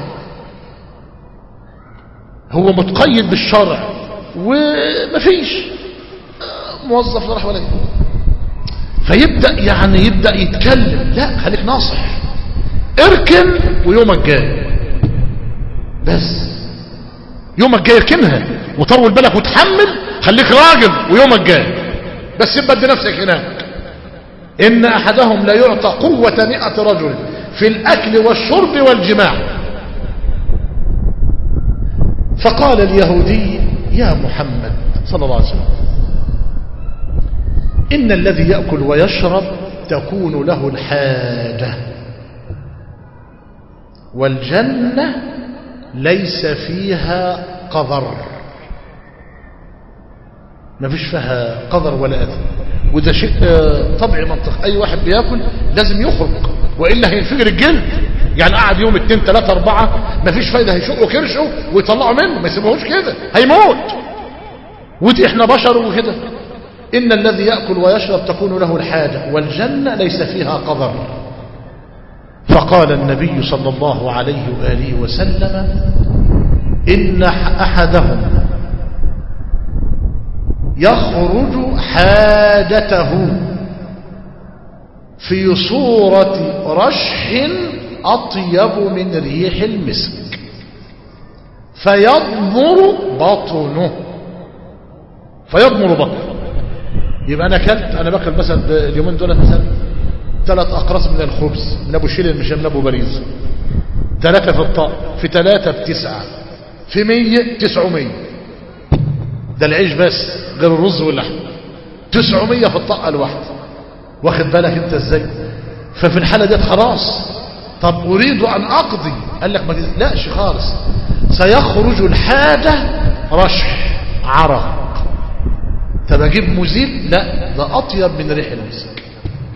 هو متقيد بالشرع ومفيش موظف راح ولا فيبدأ يعني يبدأ يتكلم لا خليك ناصح اركن ويومك جاي بس يومك جاي اركنها وطول بالك وتحمل خليك راجل ويومك جاي بس يبقى ادي نفسك هناك إن أحدهم لا يعطى قوة مئة رجل في الأكل والشرب والجماع فقال اليهودي يا محمد صلى الله عليه وسلم إن الذي يأكل ويشرب تكون له الحاجة والجنة ليس فيها قذر ما فيش فيها قذر ولا أذى وده شيء طبيعي منطق أي واحد بياكل لازم يخرج وإلا هينفجر الجلد يعني قعد يوم اتنين تلاتة أربعة ما فيش فايدة هيشقوا كرشه ويطلعوا منه ما يسيبوهوش كده هيموت ودي احنا بشر وكده إن الذي يأكل ويشرب تكون له الحاجة والجنة ليس فيها قذر فقال النبي صلى الله عليه وآله وسلم إن أحدهم يخرج حاجته في صورة رشح أطيب من ريح المسك فيضمر بطنه فيضمر بطنه يبقى أنا كلت أنا باكل مثلا اليومين دول مثلا ثلاث أقراص من الخبز من أبو شيل مش من أبو باريس ثلاثة في الطاق في ثلاثة بتسعة في مية تسعمية ده العيش بس غير الرز واللحم تسعمية في الطاقة الواحدة واخد بالك انت ازاي ففي الحالة ديت خلاص طب اريد ان اقضي قال لك ما تقلقش خالص سيخرج الحاجة رشح عرق طب اجيب مزيل لا ده اطيب من ريح المسك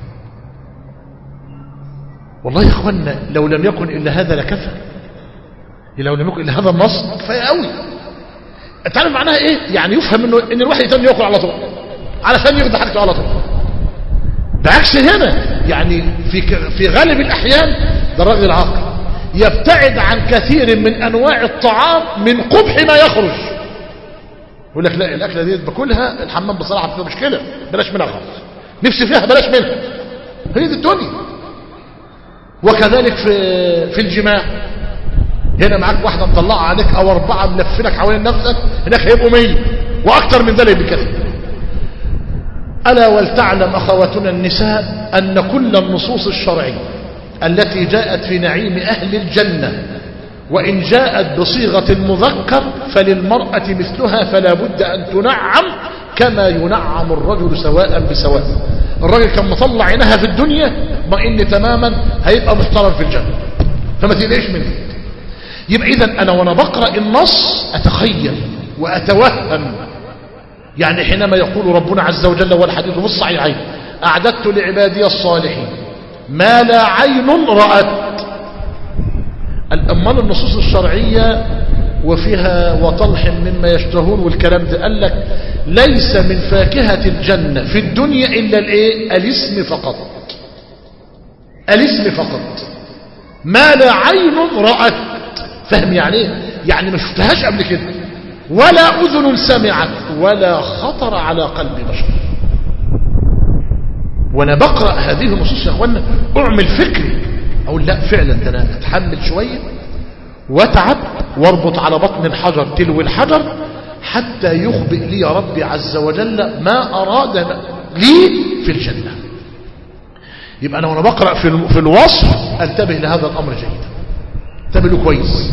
والله يا اخوانا لو لم يكن الا هذا لكفى لو لم يكن الا هذا النص كفايه قوي انت عارف معناها ايه يعني يفهم انه ان الواحد يتم ياكل على طول علشان يقضي حاجته على طول بعكس هنا يعني في في غالب الاحيان ده الراجل عاقل يبتعد عن كثير من انواع الطعام من قبح ما يخرج يقول لك لا الاكله دي باكلها الحمام بصراحه فيها مشكله بلاش منها خالص نفسي فيها بلاش منها هي دي الدنيا وكذلك في في الجماع هنا معاك واحده مطلعه عليك او اربعه ملفينك حوالين نفسك هناك هيبقوا 100 واكثر من ذلك بكثير ألا ولتعلم أخواتنا النساء أن كل النصوص الشرعية التي جاءت في نعيم أهل الجنة وإن جاءت بصيغة المذكر فللمرأة مثلها فلا بد أن تنعم كما ينعم الرجل سواء بسواء الرجل كان مطلع عينها في الدنيا ما إن تماما هيبقى محترم في الجنة فما تقلقش منه يبقى إذا أنا وأنا بقرأ النص أتخيل وأتوهم يعني حينما يقول ربنا عز وجل والحديث في الصحيحين أعددت لعبادي الصالحين ما لا عين رأت الأمال النصوص الشرعية وفيها وطلح مما يشتهون والكلام ده قال لك ليس من فاكهة الجنة في الدنيا إلا الايه الاسم فقط الاسم فقط ما لا عين رأت فهم يعني ايه يعني ما شفتهاش قبل كده ولا أذن سمعت ولا خطر على قلب بشر وانا بقرأ هذه النصوص يا اخوانا اعمل فكري اقول لا فعلا ده انا اتحمل شوية واتعب واربط على بطن الحجر تلو الحجر حتى يخبئ لي ربي عز وجل ما اراد لي في الجنة يبقى انا وانا بقرأ في في الوصف انتبه لهذا الامر جيدا انتبه له كويس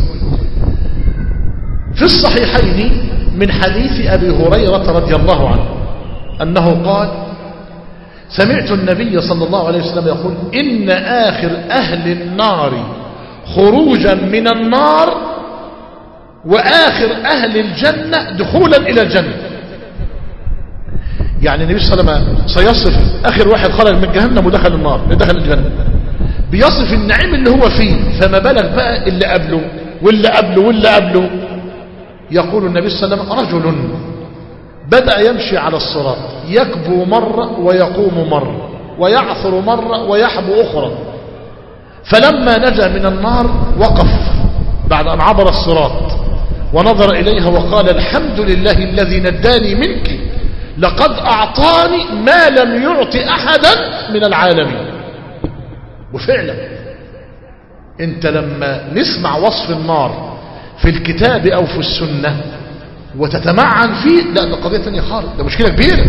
في الصحيحين من حديث أبي هريرة رضي الله عنه أنه قال سمعت النبي صلى الله عليه وسلم يقول إن آخر أهل النار خروجا من النار وآخر أهل الجنة دخولا إلى الجنة يعني النبي صلى الله عليه وسلم سيصف آخر واحد خرج من جهنم ودخل النار دخل الجنة بيصف النعيم اللي هو فيه فما بالك بقى اللي قبله واللي قبله واللي قبله يقول النبي صلى الله عليه وسلم رجل بدأ يمشي على الصراط يكبو مرة ويقوم مرة ويعثر مرة ويحبو أخرى فلما نجا من النار وقف بعد أن عبر الصراط ونظر إليها وقال الحمد لله الذي نداني منك لقد أعطاني ما لم يعط أحدا من العالمين وفعلا انت لما نسمع وصف النار في الكتاب أو في السنة وتتمعن فيه لا ده قضية ثانية خالص ده مشكلة كبيرة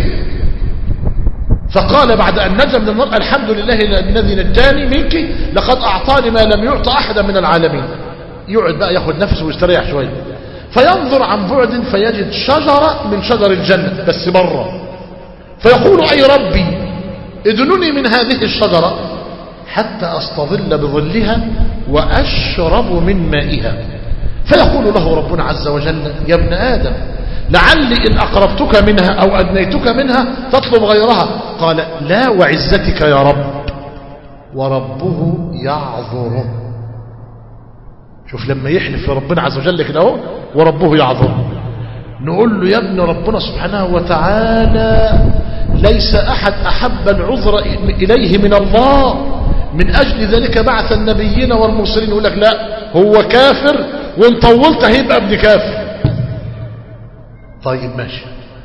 فقال بعد أن نجا من النار الحمد لله الذي نجاني منك لقد أعطاني ما لم يعط أحدا من العالمين يقعد بقى ياخد نفسه ويستريح شوية فينظر عن بعد فيجد شجرة من شجر الجنة بس بره فيقول أي ربي ادنني من هذه الشجرة حتى أستظل بظلها وأشرب من مائها فيقول له ربنا عز وجل يا ابن آدم لعلي إن أقربتك منها أو أدنيتك منها تطلب غيرها قال لا وعزتك يا رب وربه يعذره شوف لما يحلف لربنا عز وجل كده اهو وربه يعذره نقول له يا ابن ربنا سبحانه وتعالى ليس أحد أحب العذر إليه من الله من أجل ذلك بعث النبيين والمرسلين يقول لك لا هو كافر وان طولت هيبقى ابن كافر طيب ماشي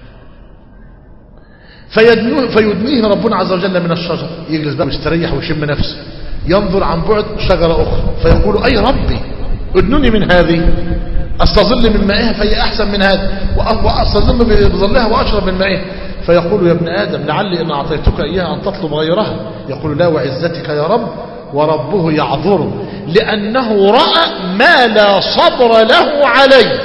فيدنوه فيدنيه ربنا عز وجل من الشجر يجلس بقى مستريح ويشم نفسه ينظر عن بعد شجرة أخرى فيقول أي ربي ادنني من هذه استظل من مائها فهي أحسن من هذا وأستظل بظلها وأشرب من مائها فيقول يا ابن آدم لعلي إن أعطيتك إياها أن تطلب غيرها يقول لا وعزتك يا رب وربه يعذره لأنه رأى ما لا صبر له عليه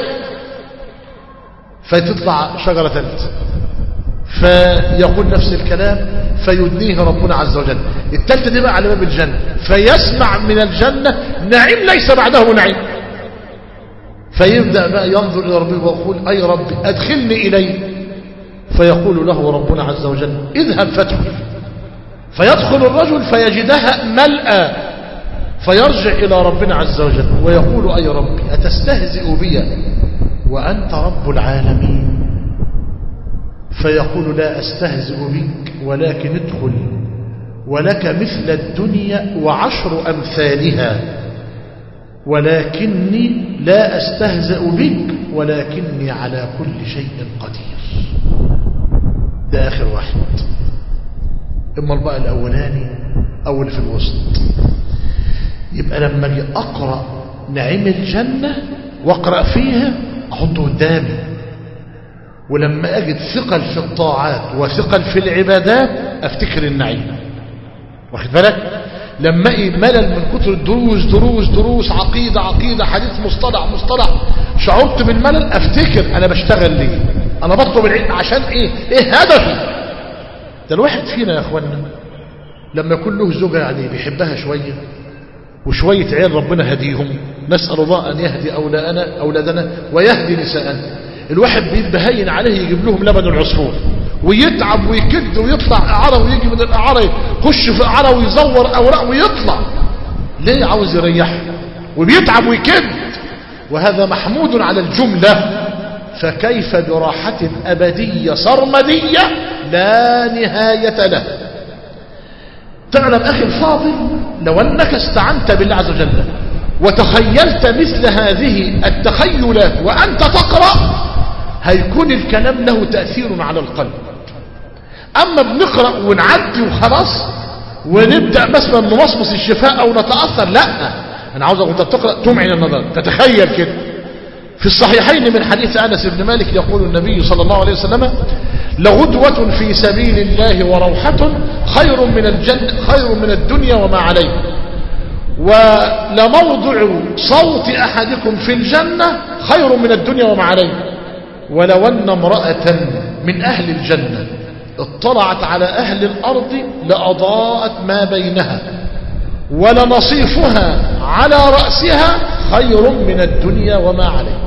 فتطلع شجرة ثالثة فيقول نفس الكلام فيدنيه ربنا عز وجل الثالثة دي بقى على باب الجنة فيسمع من الجنة نعيم ليس بعده نعيم فيبدأ بقى ينظر إلى ربه ويقول أي ربي أدخلني إليه فيقول له ربنا عز وجل اذهب فادخل فيدخل الرجل فيجدها ملأى فيرجع إلى ربنا عز وجل ويقول أي ربي أتستهزئ بي وأنت رب العالمين فيقول لا أستهزئ بك ولكن ادخل ولك مثل الدنيا وعشر أمثالها ولكني لا أستهزأ بك ولكني على كل شيء قدير ده آخر واحد إما البقى الأولاني أو اللي في الوسط يبقى لما أجي أقرأ نعيم الجنة وأقرأ فيها أحطه قدامي ولما أجد ثقل في الطاعات وثقل في العبادات أفتكر النعيم واخد بالك لما أجي ملل من كتر الدروس دروس دروس عقيدة عقيدة حديث مصطلح مصطلح شعرت بالملل أفتكر أنا بشتغل ليه أنا بطلب العلم عشان إيه إيه هدفي ده الواحد فينا يا أخوانا لما يكون له زوجة يعني بيحبها شوية وشوية عيال ربنا هديهم نسأل الله أن يهدي أولادنا, أولادنا ويهدي نساءنا الواحد بيتبهين عليه يجيب لهم لبن العصفور ويتعب ويكد ويطلع إعارة ويجي من الإعارة يخش في إعارة ويزور أوراق ويطلع ليه عاوز يريح وبيتعب ويكد وهذا محمود على الجملة فكيف براحة أبدية سرمدية لا نهاية له تعلم أخي الفاضل لو أنك استعنت بالله عز وجل وتخيلت مثل هذه التخيلات وأنت تقرأ هيكون الكلام له تأثير على القلب أما بنقرأ ونعدي وخلاص ونبدأ مثلا نمصمص الشفاء أو نتأثر لا أنا عاوزك وانت تقرأ تمعن النظر تتخيل كده في الصحيحين من حديث أنس بن مالك يقول النبي صلى الله عليه وسلم لغدوة في سبيل الله وروحة خير من الجنة خير من الدنيا وما عليه ولموضع صوت أحدكم في الجنة خير من الدنيا وما عليه ولو أن امرأة من أهل الجنة اطلعت على أهل الأرض لأضاءت ما بينها ولنصيفها على رأسها خير من الدنيا وما عليه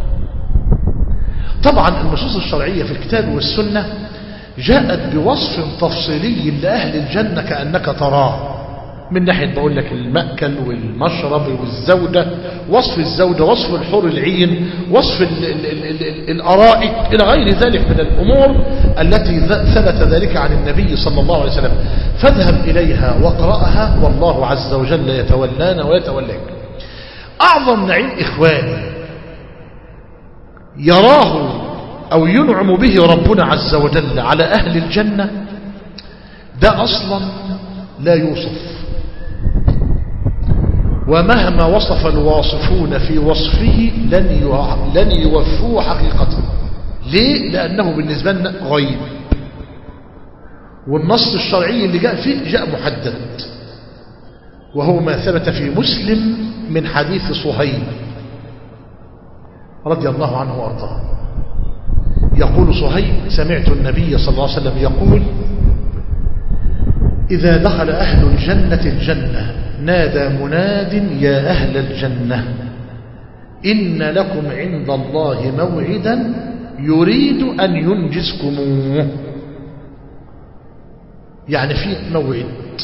طبعا النصوص الشرعية في الكتاب والسنة جاءت بوصف تفصيلي لأهل الجنة كأنك تراه من ناحية بقول لك المأكل والمشرب والزوجة وصف الزوجة وصف الحور العين وصف ال ال ال ال الأرائك إلى غير ذلك من الأمور التي ثبت ذلك عن النبي صلى الله عليه وسلم فاذهب إليها واقرأها والله عز وجل يتولانا ويتولاك أعظم نعيم إخواني يراه أو ينعم به ربنا عز وجل على أهل الجنة ده أصلا لا يوصف ومهما وصف الواصفون في وصفه لن لن يوفوه حقيقته ليه لأنه بالنسبة لنا غيب والنص الشرعي اللي جاء فيه جاء محدد وهو ما ثبت في مسلم من حديث صهيب رضي الله عنه وارضاه يقول صهيب سمعت النبي صلى الله عليه وسلم يقول إذا دخل أهل الجنة الجنة نادى مناد يا أهل الجنة إن لكم عند الله موعدا يريد أن ينجزكموه يعني في موعد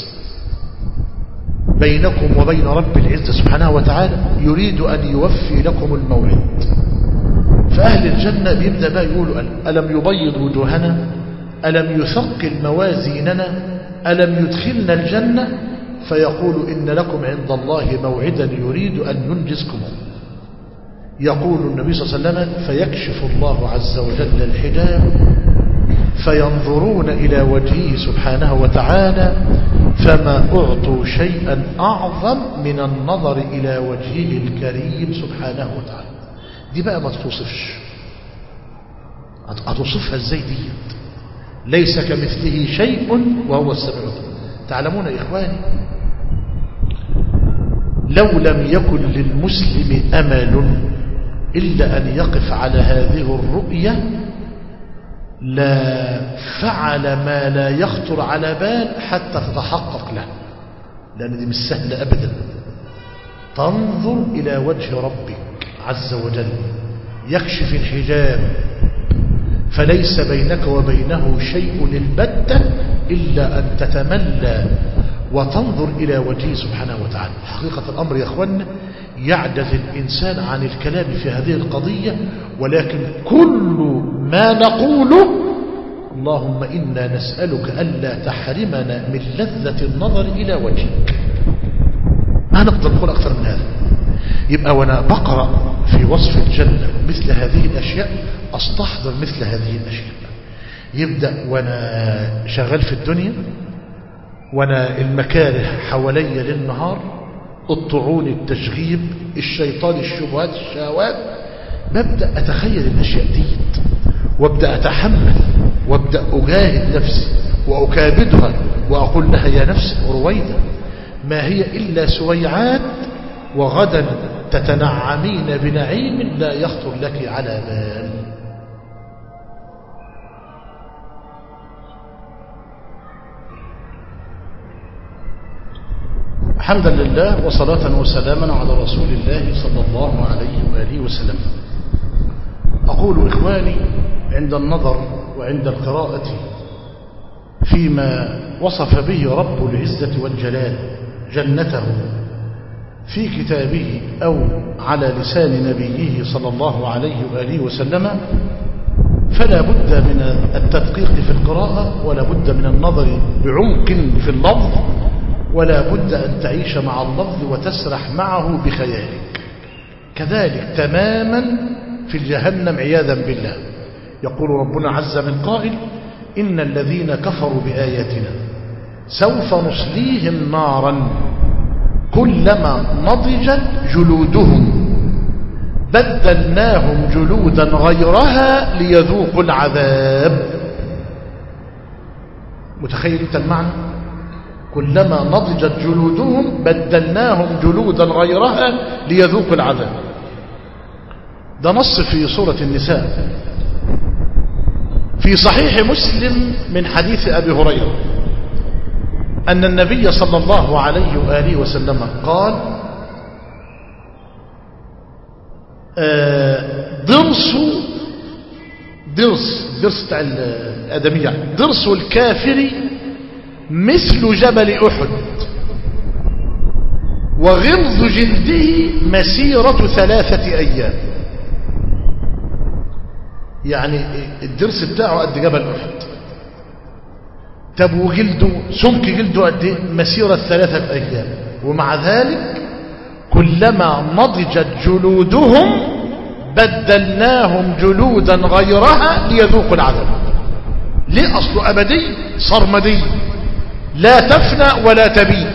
بينكم وبين رب العزة سبحانه وتعالى يريد أن يوفي لكم الموعد فأهل الجنة بيبدأ بقى يقولوا ألم يبيض وجوهنا ألم يثقل موازيننا ألم يدخلنا الجنة فيقول إن لكم عند الله موعدا يريد أن ينجزكم يقول النبي صلى الله عليه وسلم فيكشف الله عز وجل الحجاب فينظرون إلى وجهه سبحانه وتعالى فما أعطوا شيئا أعظم من النظر إلى وجهه الكريم سبحانه وتعالى دي بقى ما توصفش هتوصفها ازاي دي ليس كمثله شيء وهو السميع تعلمون يا إخواني لو لم يكن للمسلم أمل إلا أن يقف على هذه الرؤية لا فعل ما لا يخطر على بال حتى تتحقق له لأن دي مش سهلة أبدا تنظر إلى وجه ربك عز وجل يكشف الحجاب فليس بينك وبينه شيء البتة إلا أن تتملى وتنظر إلى وجهه سبحانه وتعالى حقيقة الأمر يا أخوانا يعجز الإنسان عن الكلام في هذه القضية ولكن كل ما نقوله اللهم إنا نسألك ألا تحرمنا من لذة النظر إلى وجهك ما نقدر نقول أكثر من هذا يبقى وأنا بقرأ في وصف الجنة مثل هذه الأشياء أستحضر مثل هذه الأشياء يبدأ وأنا شغال في الدنيا وأنا المكاره حوالي للنهار الطعون التشغيب الشيطان الشبهات الشهوات ببدأ أتخيل الأشياء دي وابدأ أتحمل وابدأ أجاهد نفسي وأكابدها وأقول لها يا نفس رويدة ما هي إلا سويعات وغدا تتنعمين بنعيم لا يخطر لك على بال حمدا لله وصلاة وسلاما على رسول الله صلى الله عليه وآله وسلم أقول إخواني عند النظر وعند القراءة فيما وصف به رب العزة والجلال جنته في كتابه أو على لسان نبيه صلى الله عليه وآله وسلم فلا بد من التدقيق في القراءة ولا بد من النظر بعمق في اللفظ ولا بد أن تعيش مع اللفظ وتسرح معه بخيالك كذلك تماما في الجهنم عياذا بالله يقول ربنا عز من قائل إن الذين كفروا بآياتنا سوف نصليهم نارا كلما نضجت جلودهم بدلناهم جلودا غيرها ليذوقوا العذاب متخيل انت المعنى كلما نضجت جلودهم بدلناهم جلودا غيرها ليذوقوا العذاب ده نص في سورة النساء في صحيح مسلم من حديث أبي هريرة أن النبي صلى الله عليه وآله وسلم قال ضرس ضرس ضرس بتاع الآدمية ضرس الكافر مثل جبل أحد وغلظ جلده مسيرة ثلاثة أيام يعني الضرس بتاعه قد جبل أحد طب وجلده سمك جلده قد ايه مسيرة ثلاثة أيام ومع ذلك كلما نضجت جلودهم بدلناهم جلودا غيرها ليذوقوا العذاب ليه أصله أبدي صرمدي لا تفنى ولا تبيد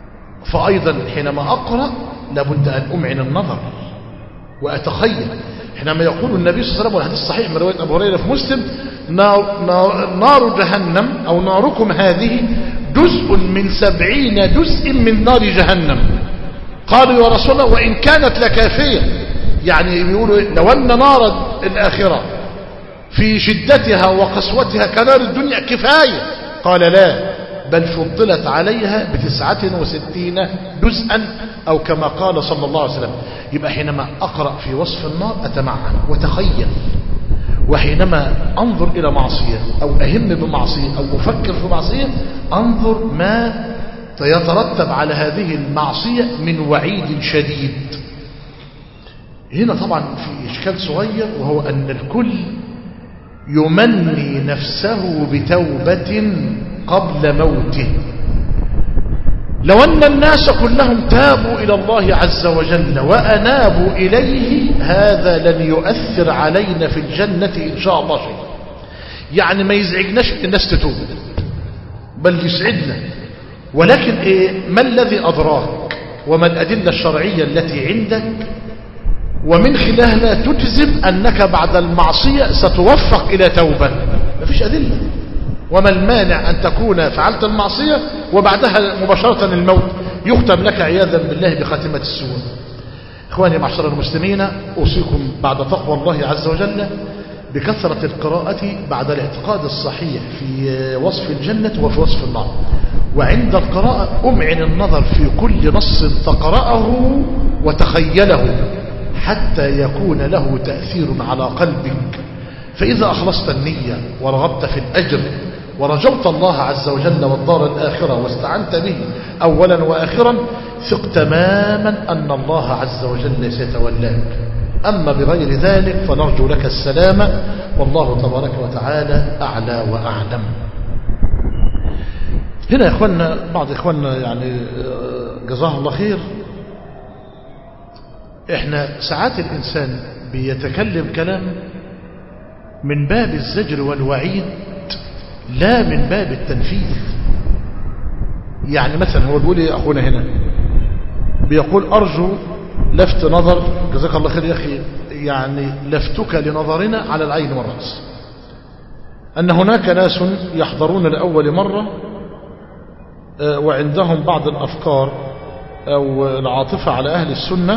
فأيضا حينما أقرأ لابد أن أمعن النظر وأتخيل حينما يقول النبي صلى الله عليه وسلم والحديث الصحيح من رواية أبو هريرة في مسلم نار, نار, نار جهنم أو ناركم هذه جزء من سبعين جزء من نار جهنم قالوا يا رسول الله وإن كانت لكافية يعني بيقولوا لو أن نار الآخرة في شدتها وقسوتها كنار الدنيا كفاية قال لا بل فضلت عليها بتسعة وستين جزءا أو كما قال صلى الله عليه وسلم يبقى حينما أقرأ في وصف النار أتمعن وتخيل وحينما أنظر إلى معصية أو أهم بمعصية أو أفكر في معصية أنظر ما يترتب على هذه المعصية من وعيد شديد هنا طبعا في إشكال صغير وهو أن الكل يمني نفسه بتوبة قبل موته لو أن الناس كلهم تابوا إلى الله عز وجل وأنابوا إليه هذا لن يؤثر علينا في الجنة إن شاء الله شيء يعني ما يزعجناش ان الناس تتوب بل يسعدنا ولكن إيه ما الذي أدراك وما الأدلة الشرعية التي عندك ومن خلالها تجزم أنك بعد المعصية ستوفق إلى توبة ما فيش أدلة وما المانع أن تكون فعلت المعصية وبعدها مباشرة الموت يختم لك عياذا بالله بخاتمة السوء إخواني معشر المسلمين أوصيكم بعد تقوى الله عز وجل بكثرة القراءة بعد الاعتقاد الصحيح في وصف الجنة وفي وصف النار وعند القراءة أمعن النظر في كل نص تقرأه وتخيله حتى يكون له تأثير على قلبك فإذا أخلصت النية ورغبت في الأجر ورجوت الله عز وجل والدار الآخرة واستعنت به أولا وآخرا ثق تماما أن الله عز وجل سيتولاك أما بغير ذلك فنرجو لك السلامة والله تبارك وتعالى أعلى وأعلم هنا يا إخواننا بعض إخواننا يعني جزاه الله خير إحنا ساعات الإنسان بيتكلم كلام من باب الزجر والوعيد لا من باب التنفيذ يعني مثلا هو بيقول ايه اخونا هنا بيقول ارجو لفت نظر جزاك الله خير يا اخي يعني لفتك لنظرنا على العين والراس ان هناك ناس يحضرون لاول مره وعندهم بعض الافكار او العاطفه على اهل السنه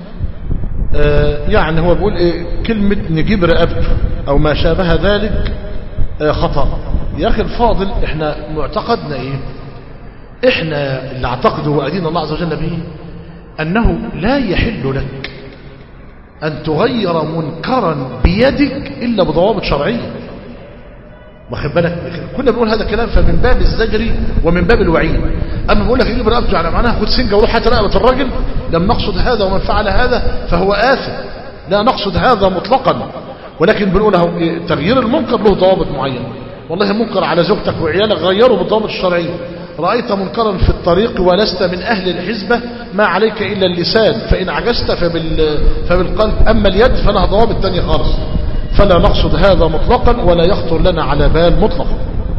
يعني هو بيقول ايه كلمه نجيب رقبته او ما شابه ذلك خطأ يا أخي الفاضل احنا معتقدنا ايه احنا اللي اعتقده وأدين الله عز وجل به أنه لا يحل لك أن تغير منكرا بيدك إلا بضوابط شرعية واخد بالك كنا بنقول هذا الكلام فمن باب الزجر ومن باب الوعيد أما بقول لك يجيب رقبته على معناها خد سنجة وروح حتى رقبة الراجل لم نقصد هذا ومن فعل هذا فهو آثم لا نقصد هذا مطلقا ولكن بنقول له تغيير المنكر له ضوابط معينة والله منكر على زوجتك وعيالك غيره بالضوابط الشرعية رأيت منكرا في الطريق ولست من أهل الحزبة ما عليك إلا اللسان فإن عجزت فبال... فبالقلب أما اليد فلها ضوابط تانية خالص فلا نقصد هذا مطلقا ولا يخطر لنا على بال مطلقا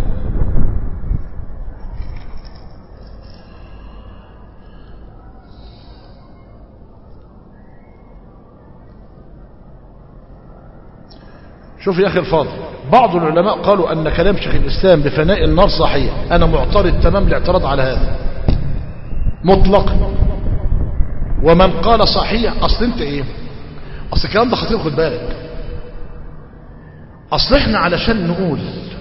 شوف يا أخي الفاضل بعض العلماء قالوا أن كلام شيخ الإسلام بفناء النار صحيح أنا معترض تمام الاعتراض على هذا مطلقا ومن قال صحيح أصل أنت إيه أصل الكلام ده خطير خد بالك أصل إحنا علشان نقول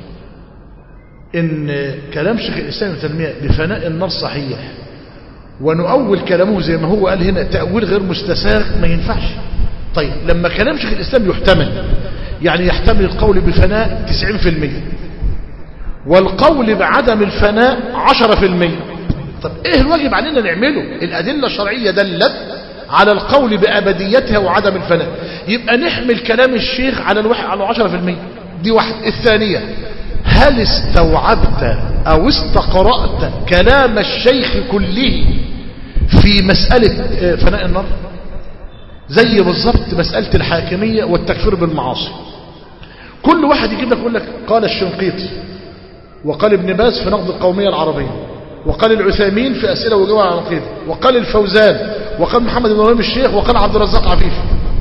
إن كلام شيخ الإسلام ابن تيمية بفناء النار صحيح ونؤول كلامه زي ما هو قال هنا تأويل غير مستساغ ما ينفعش طيب لما كلام شيخ الإسلام يحتمل يعني يحتمل القول بفناء 90% والقول بعدم الفناء 10% طب ايه الواجب علينا نعمله الأدلة الشرعية دلت على القول بأبديتها وعدم الفناء يبقى نحمل كلام الشيخ على الواحد على 10% دي واحد الثانية هل استوعبت أو استقرأت كلام الشيخ كله في مسألة فناء النار زي بالظبط مسألة الحاكمية والتكفير بالمعاصي كل واحد يجيب لك يقول لك قال الشنقيطي وقال ابن باز في نقد القومية العربية وقال العثيمين في أسئلة وجواب عن العقيدة وقال الفوزان وقال محمد بن ابراهيم الشيخ وقال عبد الرزاق عفيف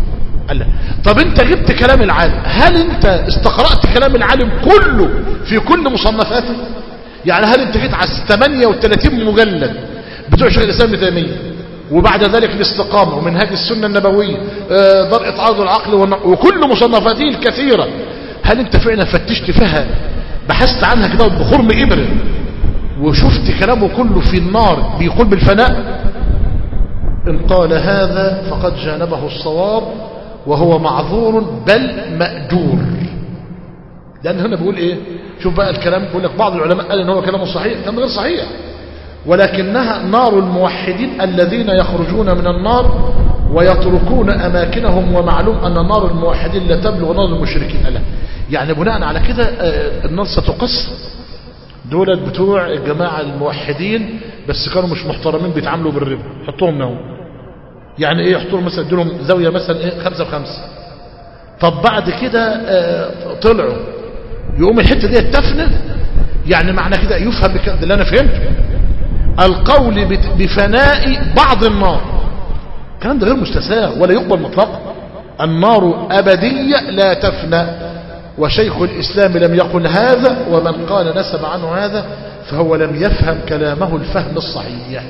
قال لا. طب انت جبت كلام العالم هل انت استقرأت كلام العالم كله في كل مصنفاته يعني هل انت جيت على 38 مجلد بتوع شيخ الاسلام ابن تيميه وبعد ذلك الاستقامه ومنهاج السنه النبويه آه، درء تعارض العقل والن- وكل مصنفاته الكثيره هل انت فعلا فتشت فيها بحثت عنها كده بخرم ابره وشفت كلامه كله في النار بيقول بالفناء إن قال هذا فقد جانبه الصواب وهو معذور بل مأجور لأن هنا بيقول إيه شوف بقى الكلام بيقول لك بعض العلماء قال إن هو كلامه صحيح كلام غير صحيح ولكنها نار الموحدين الذين يخرجون من النار ويتركون أماكنهم ومعلوم أن نار الموحدين لا تبلغ نار المشركين ألا يعني بناء على كده آه، النار ستقص دولت بتوع الجماعة الموحدين بس كانوا مش محترمين بيتعاملوا بالربا حطوهم نوم يعني ايه يحطوا لهم مثلا يدوا لهم زاوية مثلا ايه خمسة بخمسة طب بعد كده آه، طلعوا يقوم الحتة دي تفنى يعني معنى كده يفهم بك- اللي انا فهمته القول بت- بفناء بعض النار الكلام ده غير مستساغ ولا يقبل مطلقا النار أبدية لا تفنى وشيخ الإسلام لم يقل هذا ومن قال نسب عنه هذا فهو لم يفهم كلامه الفهم الصحيح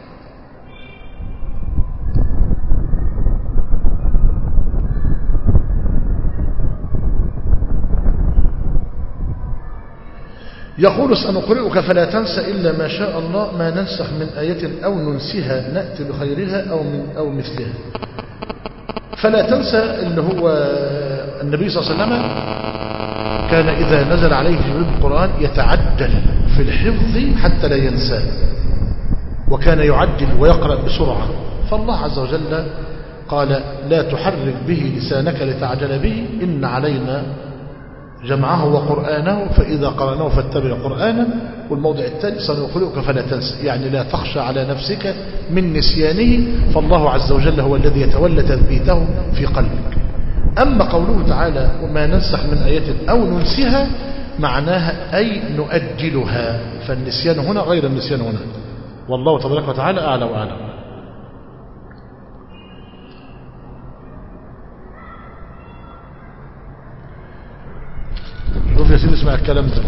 يقول سنقرئك فلا تنسى إلا ما شاء الله ما ننسخ من آية أو ننسها نأتي بخيرها أو, من أو مثلها فلا تنسى اللي هو النبي صلى الله عليه وسلم كان إذا نزل عليه جبريل القرآن يتعجل في الحفظ حتى لا ينساه وكان يعجل ويقرأ بسرعة فالله عز وجل قال لا تحرك به لسانك لتعجل به إن علينا جمعه وقرآنه فإذا قرأناه فاتبع قرآنا والموضع الثاني سنقرئك فلا تنسى يعني لا تخشى على نفسك من نسيانه فالله عز وجل هو الذي يتولى تثبيته في قلبك أما قوله تعالى وما ننسخ من آية أو ننسها معناها أي نؤجلها فالنسيان هنا غير النسيان هنا والله تبارك وتعالى أعلى وأعلم شوف يا سيدي اسمع الكلام ده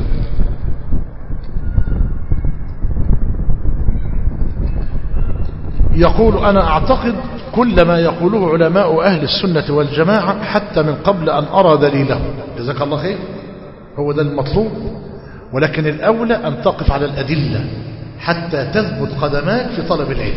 يقول أنا أعتقد كل ما يقوله علماء أهل السنة والجماعة حتى من قبل أن أرى دليله جزاك الله خير هو ده المطلوب ولكن الأولى أن تقف على الأدلة حتى تثبت قدماك في طلب العلم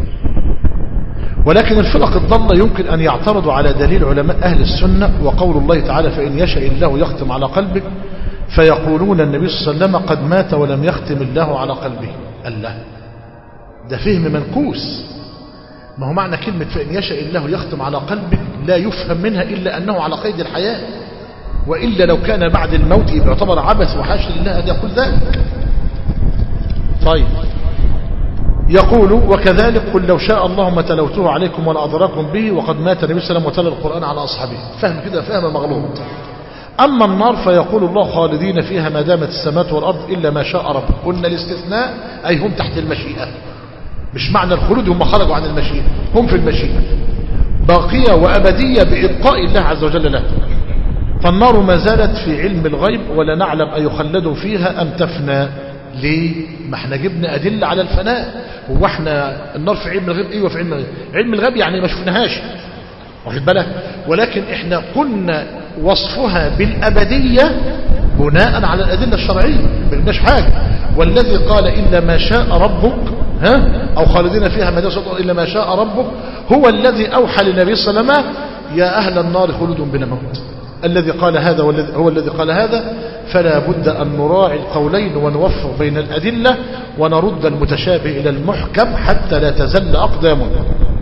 ولكن الفرق الضالة يمكن أن يعترضوا على دليل علماء أهل السنة وقول الله تعالى فإن يشاء الله يختم على قلبك فيقولون النبي صلى الله عليه وسلم قد مات ولم يختم الله على قلبه الله ده فهم منكوس ما هو معنى كلمة فإن يشاء الله يختم على قلبك لا يفهم منها إلا أنه على قيد الحياة وإلا لو كان بعد الموت يعتبر عبث وحاشا لله أن يقول ذلك طيب يقول وكذلك قل لو شاء الله ما تلوته عليكم ولا أضراكم به وقد مات النبي صلى الله عليه وسلم وتلا القرآن على أصحابه فهم كده فهم مغلوط أما النار فيقول الله خالدين فيها ما دامت السماوات والأرض إلا ما شاء رب قلنا الاستثناء أي هم تحت المشيئة مش معنى الخلود هم خرجوا عن المشيئة هم في المشيئة باقية وأبدية بإبقاء الله عز وجل له فالنار ما زالت في علم الغيب ولا نعلم أيخلدوا فيها أم تفنى ليه ما احنا جبنا أدلة على الفناء هو احنا النار في علم الغيب ايوه في علم الغيب علم الغيب يعني ما شفناهاش واخد بالك ولكن احنا قلنا وصفها بالأبدية بناء على الأدلة الشرعية ما قلناش حاجة والذي قال إلا ما شاء ربك ها أو خالدين فيها ما دام إلا ما شاء ربك هو الذي أوحى للنبي صلى الله عليه وسلم يا أهل النار خلود بلا موت الذي قال هذا هو الذي قال هذا فلا بد أن نراعي القولين ونوفق بين الأدلة ونرد المتشابه إلى المحكم حتى لا تزل أقدامنا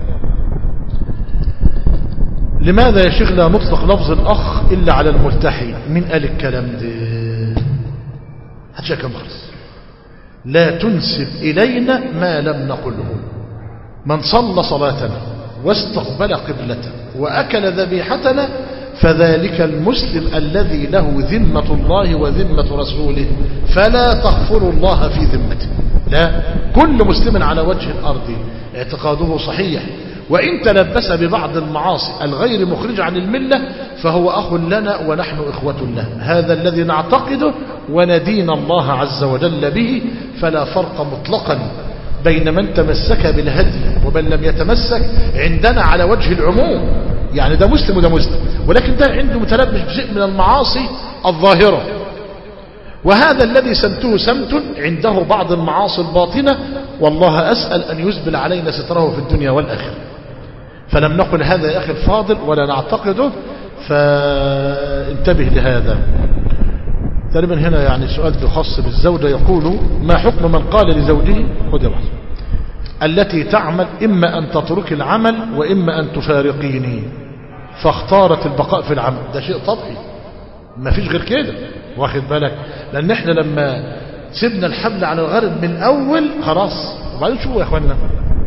لماذا يا شيخ لا نطلق لفظ الأخ إلا على الملتحي من قال الكلام ده هتشاء كم خلص لا تنسب إلينا ما لم نقله من صلى صلاتنا واستقبل قبلة وأكل ذبيحتنا فذلك المسلم الذي له ذمة الله وذمة رسوله فلا تغفر الله في ذمته لا كل مسلم على وجه الأرض اعتقاده صحيح وإن تلبس ببعض المعاصي الغير مخرج عن الملة فهو أخ لنا ونحن إخوة له هذا الذي نعتقده وندين الله عز وجل به فلا فرق مطلقا بين من تمسك بالهدي ومن لم يتمسك عندنا على وجه العموم يعني ده مسلم وده مسلم ولكن ده عنده متلبس بشيء من المعاصي الظاهرة وهذا الذي سمته سمت عنده بعض المعاصي الباطنة والله أسأل أن يزبل علينا ستره في الدنيا والآخرة فلم نقل هذا يا أخي الفاضل ولا نعتقده فانتبه لهذا تقريبا هنا يعني سؤال خاص بالزوجة يقول ما حكم من قال لزوجه خذ يا بحث التي تعمل إما أن تترك العمل وإما أن تفارقيني فاختارت البقاء في العمل ده شيء طبيعي ما فيش غير كده واخد بالك لأن احنا لما سيبنا الحمل على الغرب من الأول خلاص وبعدين شوفوا يا اخوانا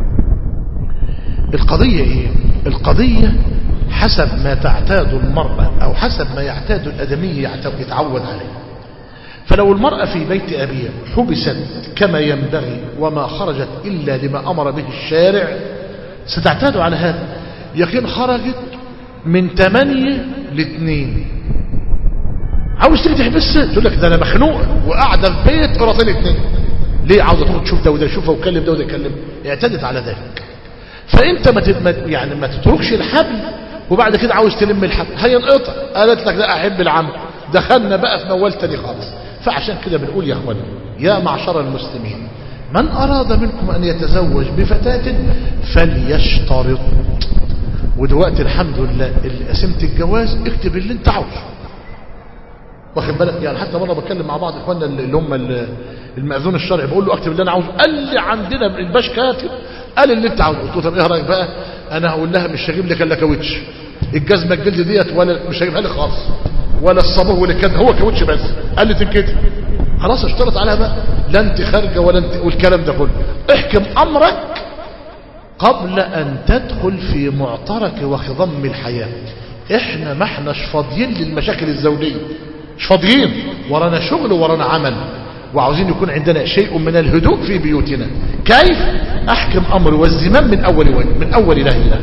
القضية ايه القضية حسب ما تعتاد المرأة أو حسب ما يعتاد الأدمي يتعود عليه فلو المرأة في بيت أبيها حبست كما ينبغي وما خرجت إلا لما أمر به الشارع ستعتاد على هذا يقين خرجت من ثمانية لاثنين عاوز تيجي تحبسها تقول لك ده انا مخنوق وقاعده في بيت قراطين اثنين ليه عاوزه تروح تشوف ده وده يشوفها وتكلم ده وده يكلم اعتدت على ذلك فانت ما يعني ما تتركش الحبل وبعد كده عاوز تلم الحبل هينقطع قالت لك لا احب العمل دخلنا بقى في موال تاني خالص فعشان كده بنقول يا اخواني يا معشر المسلمين من اراد منكم ان يتزوج بفتاة فليشترط ودلوقتي الحمد لله اللي قسمت الجواز اكتب اللي انت عاوزه واخد بالك يعني حتى مره بتكلم مع بعض اخواننا اللي هم المأذون الشرعي بقول له اكتب اللي انا عاوزه قال لي عندنا الباش كاتب قال اللي انت عاوزه قلت له طب ايه رايك بقى انا هقول لها مش هجيب لك الا كاوتش الجزمه الجلد ديت ولا مش هجيبها لك خالص ولا الصابون ولا كده هو كاوتش بس قال لي تنكتب خلاص اشترط عليها بقى لا انت خارجه ولا انت والكلام ده كله احكم امرك قبل ان تدخل في معترك وخضم الحياه احنا ما احناش فاضيين للمشاكل الزوجيه مش فاضيين ورانا شغل ورانا عمل وعاوزين يكون عندنا شيء من الهدوء في بيوتنا كيف احكم امر والزمام من اول وجه من اول له له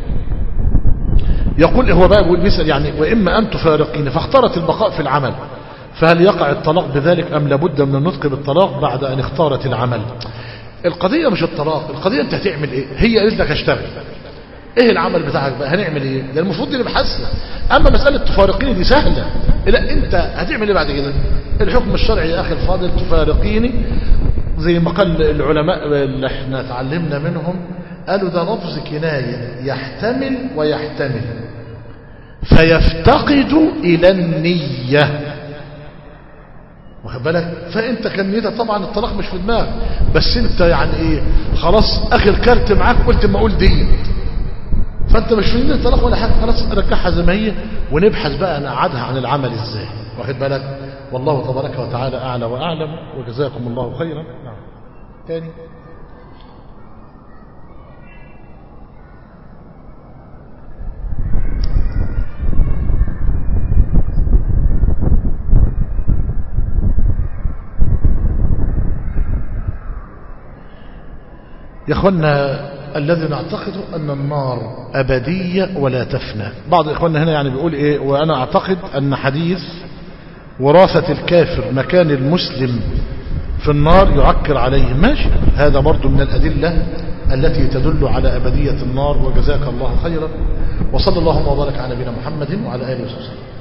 يقول هو بقى يقول مثل يعني واما ان تفارقين فاختارت البقاء في العمل فهل يقع الطلاق بذلك ام لابد من النطق بالطلاق بعد ان اختارت العمل القضيه مش الطلاق القضيه انت هتعمل ايه هي قالت لك اشتغل ايه العمل بتاعك بقى هنعمل ايه ده المفروض دي نبحثها اما مسألة تفارقيني دي سهلة لا انت هتعمل ايه بعد كده الحكم الشرعي يا اخي الفاضل تفارقيني زي ما قال العلماء اللي احنا اتعلمنا منهم قالوا ده لفظ كناية يحتمل ويحتمل فيفتقد الى النية واخد بالك فانت كان نيتك طبعا الطلاق مش في دماغك بس انت يعني ايه خلاص اخر كارت معاك قلت ما اقول ديت فانت مش في الطلاق ولا حاجه خلاص رجعها زي ما هي ونبحث بقى نقعدها عن العمل ازاي واخد بالك والله تبارك وتعالى اعلى واعلم وجزاكم الله خيرا نعم تاني يا اخوانا الذي نعتقد أن النار أبدية ولا تفنى بعض إخواننا هنا يعني بيقول إيه وأنا أعتقد أن حديث وراثة الكافر مكان المسلم في النار يعكر عليه ماشي هذا برضو من الأدلة التي تدل على أبدية النار وجزاك الله خيرا وصلى الله وبارك على نبينا محمد وعلى آله وصحبه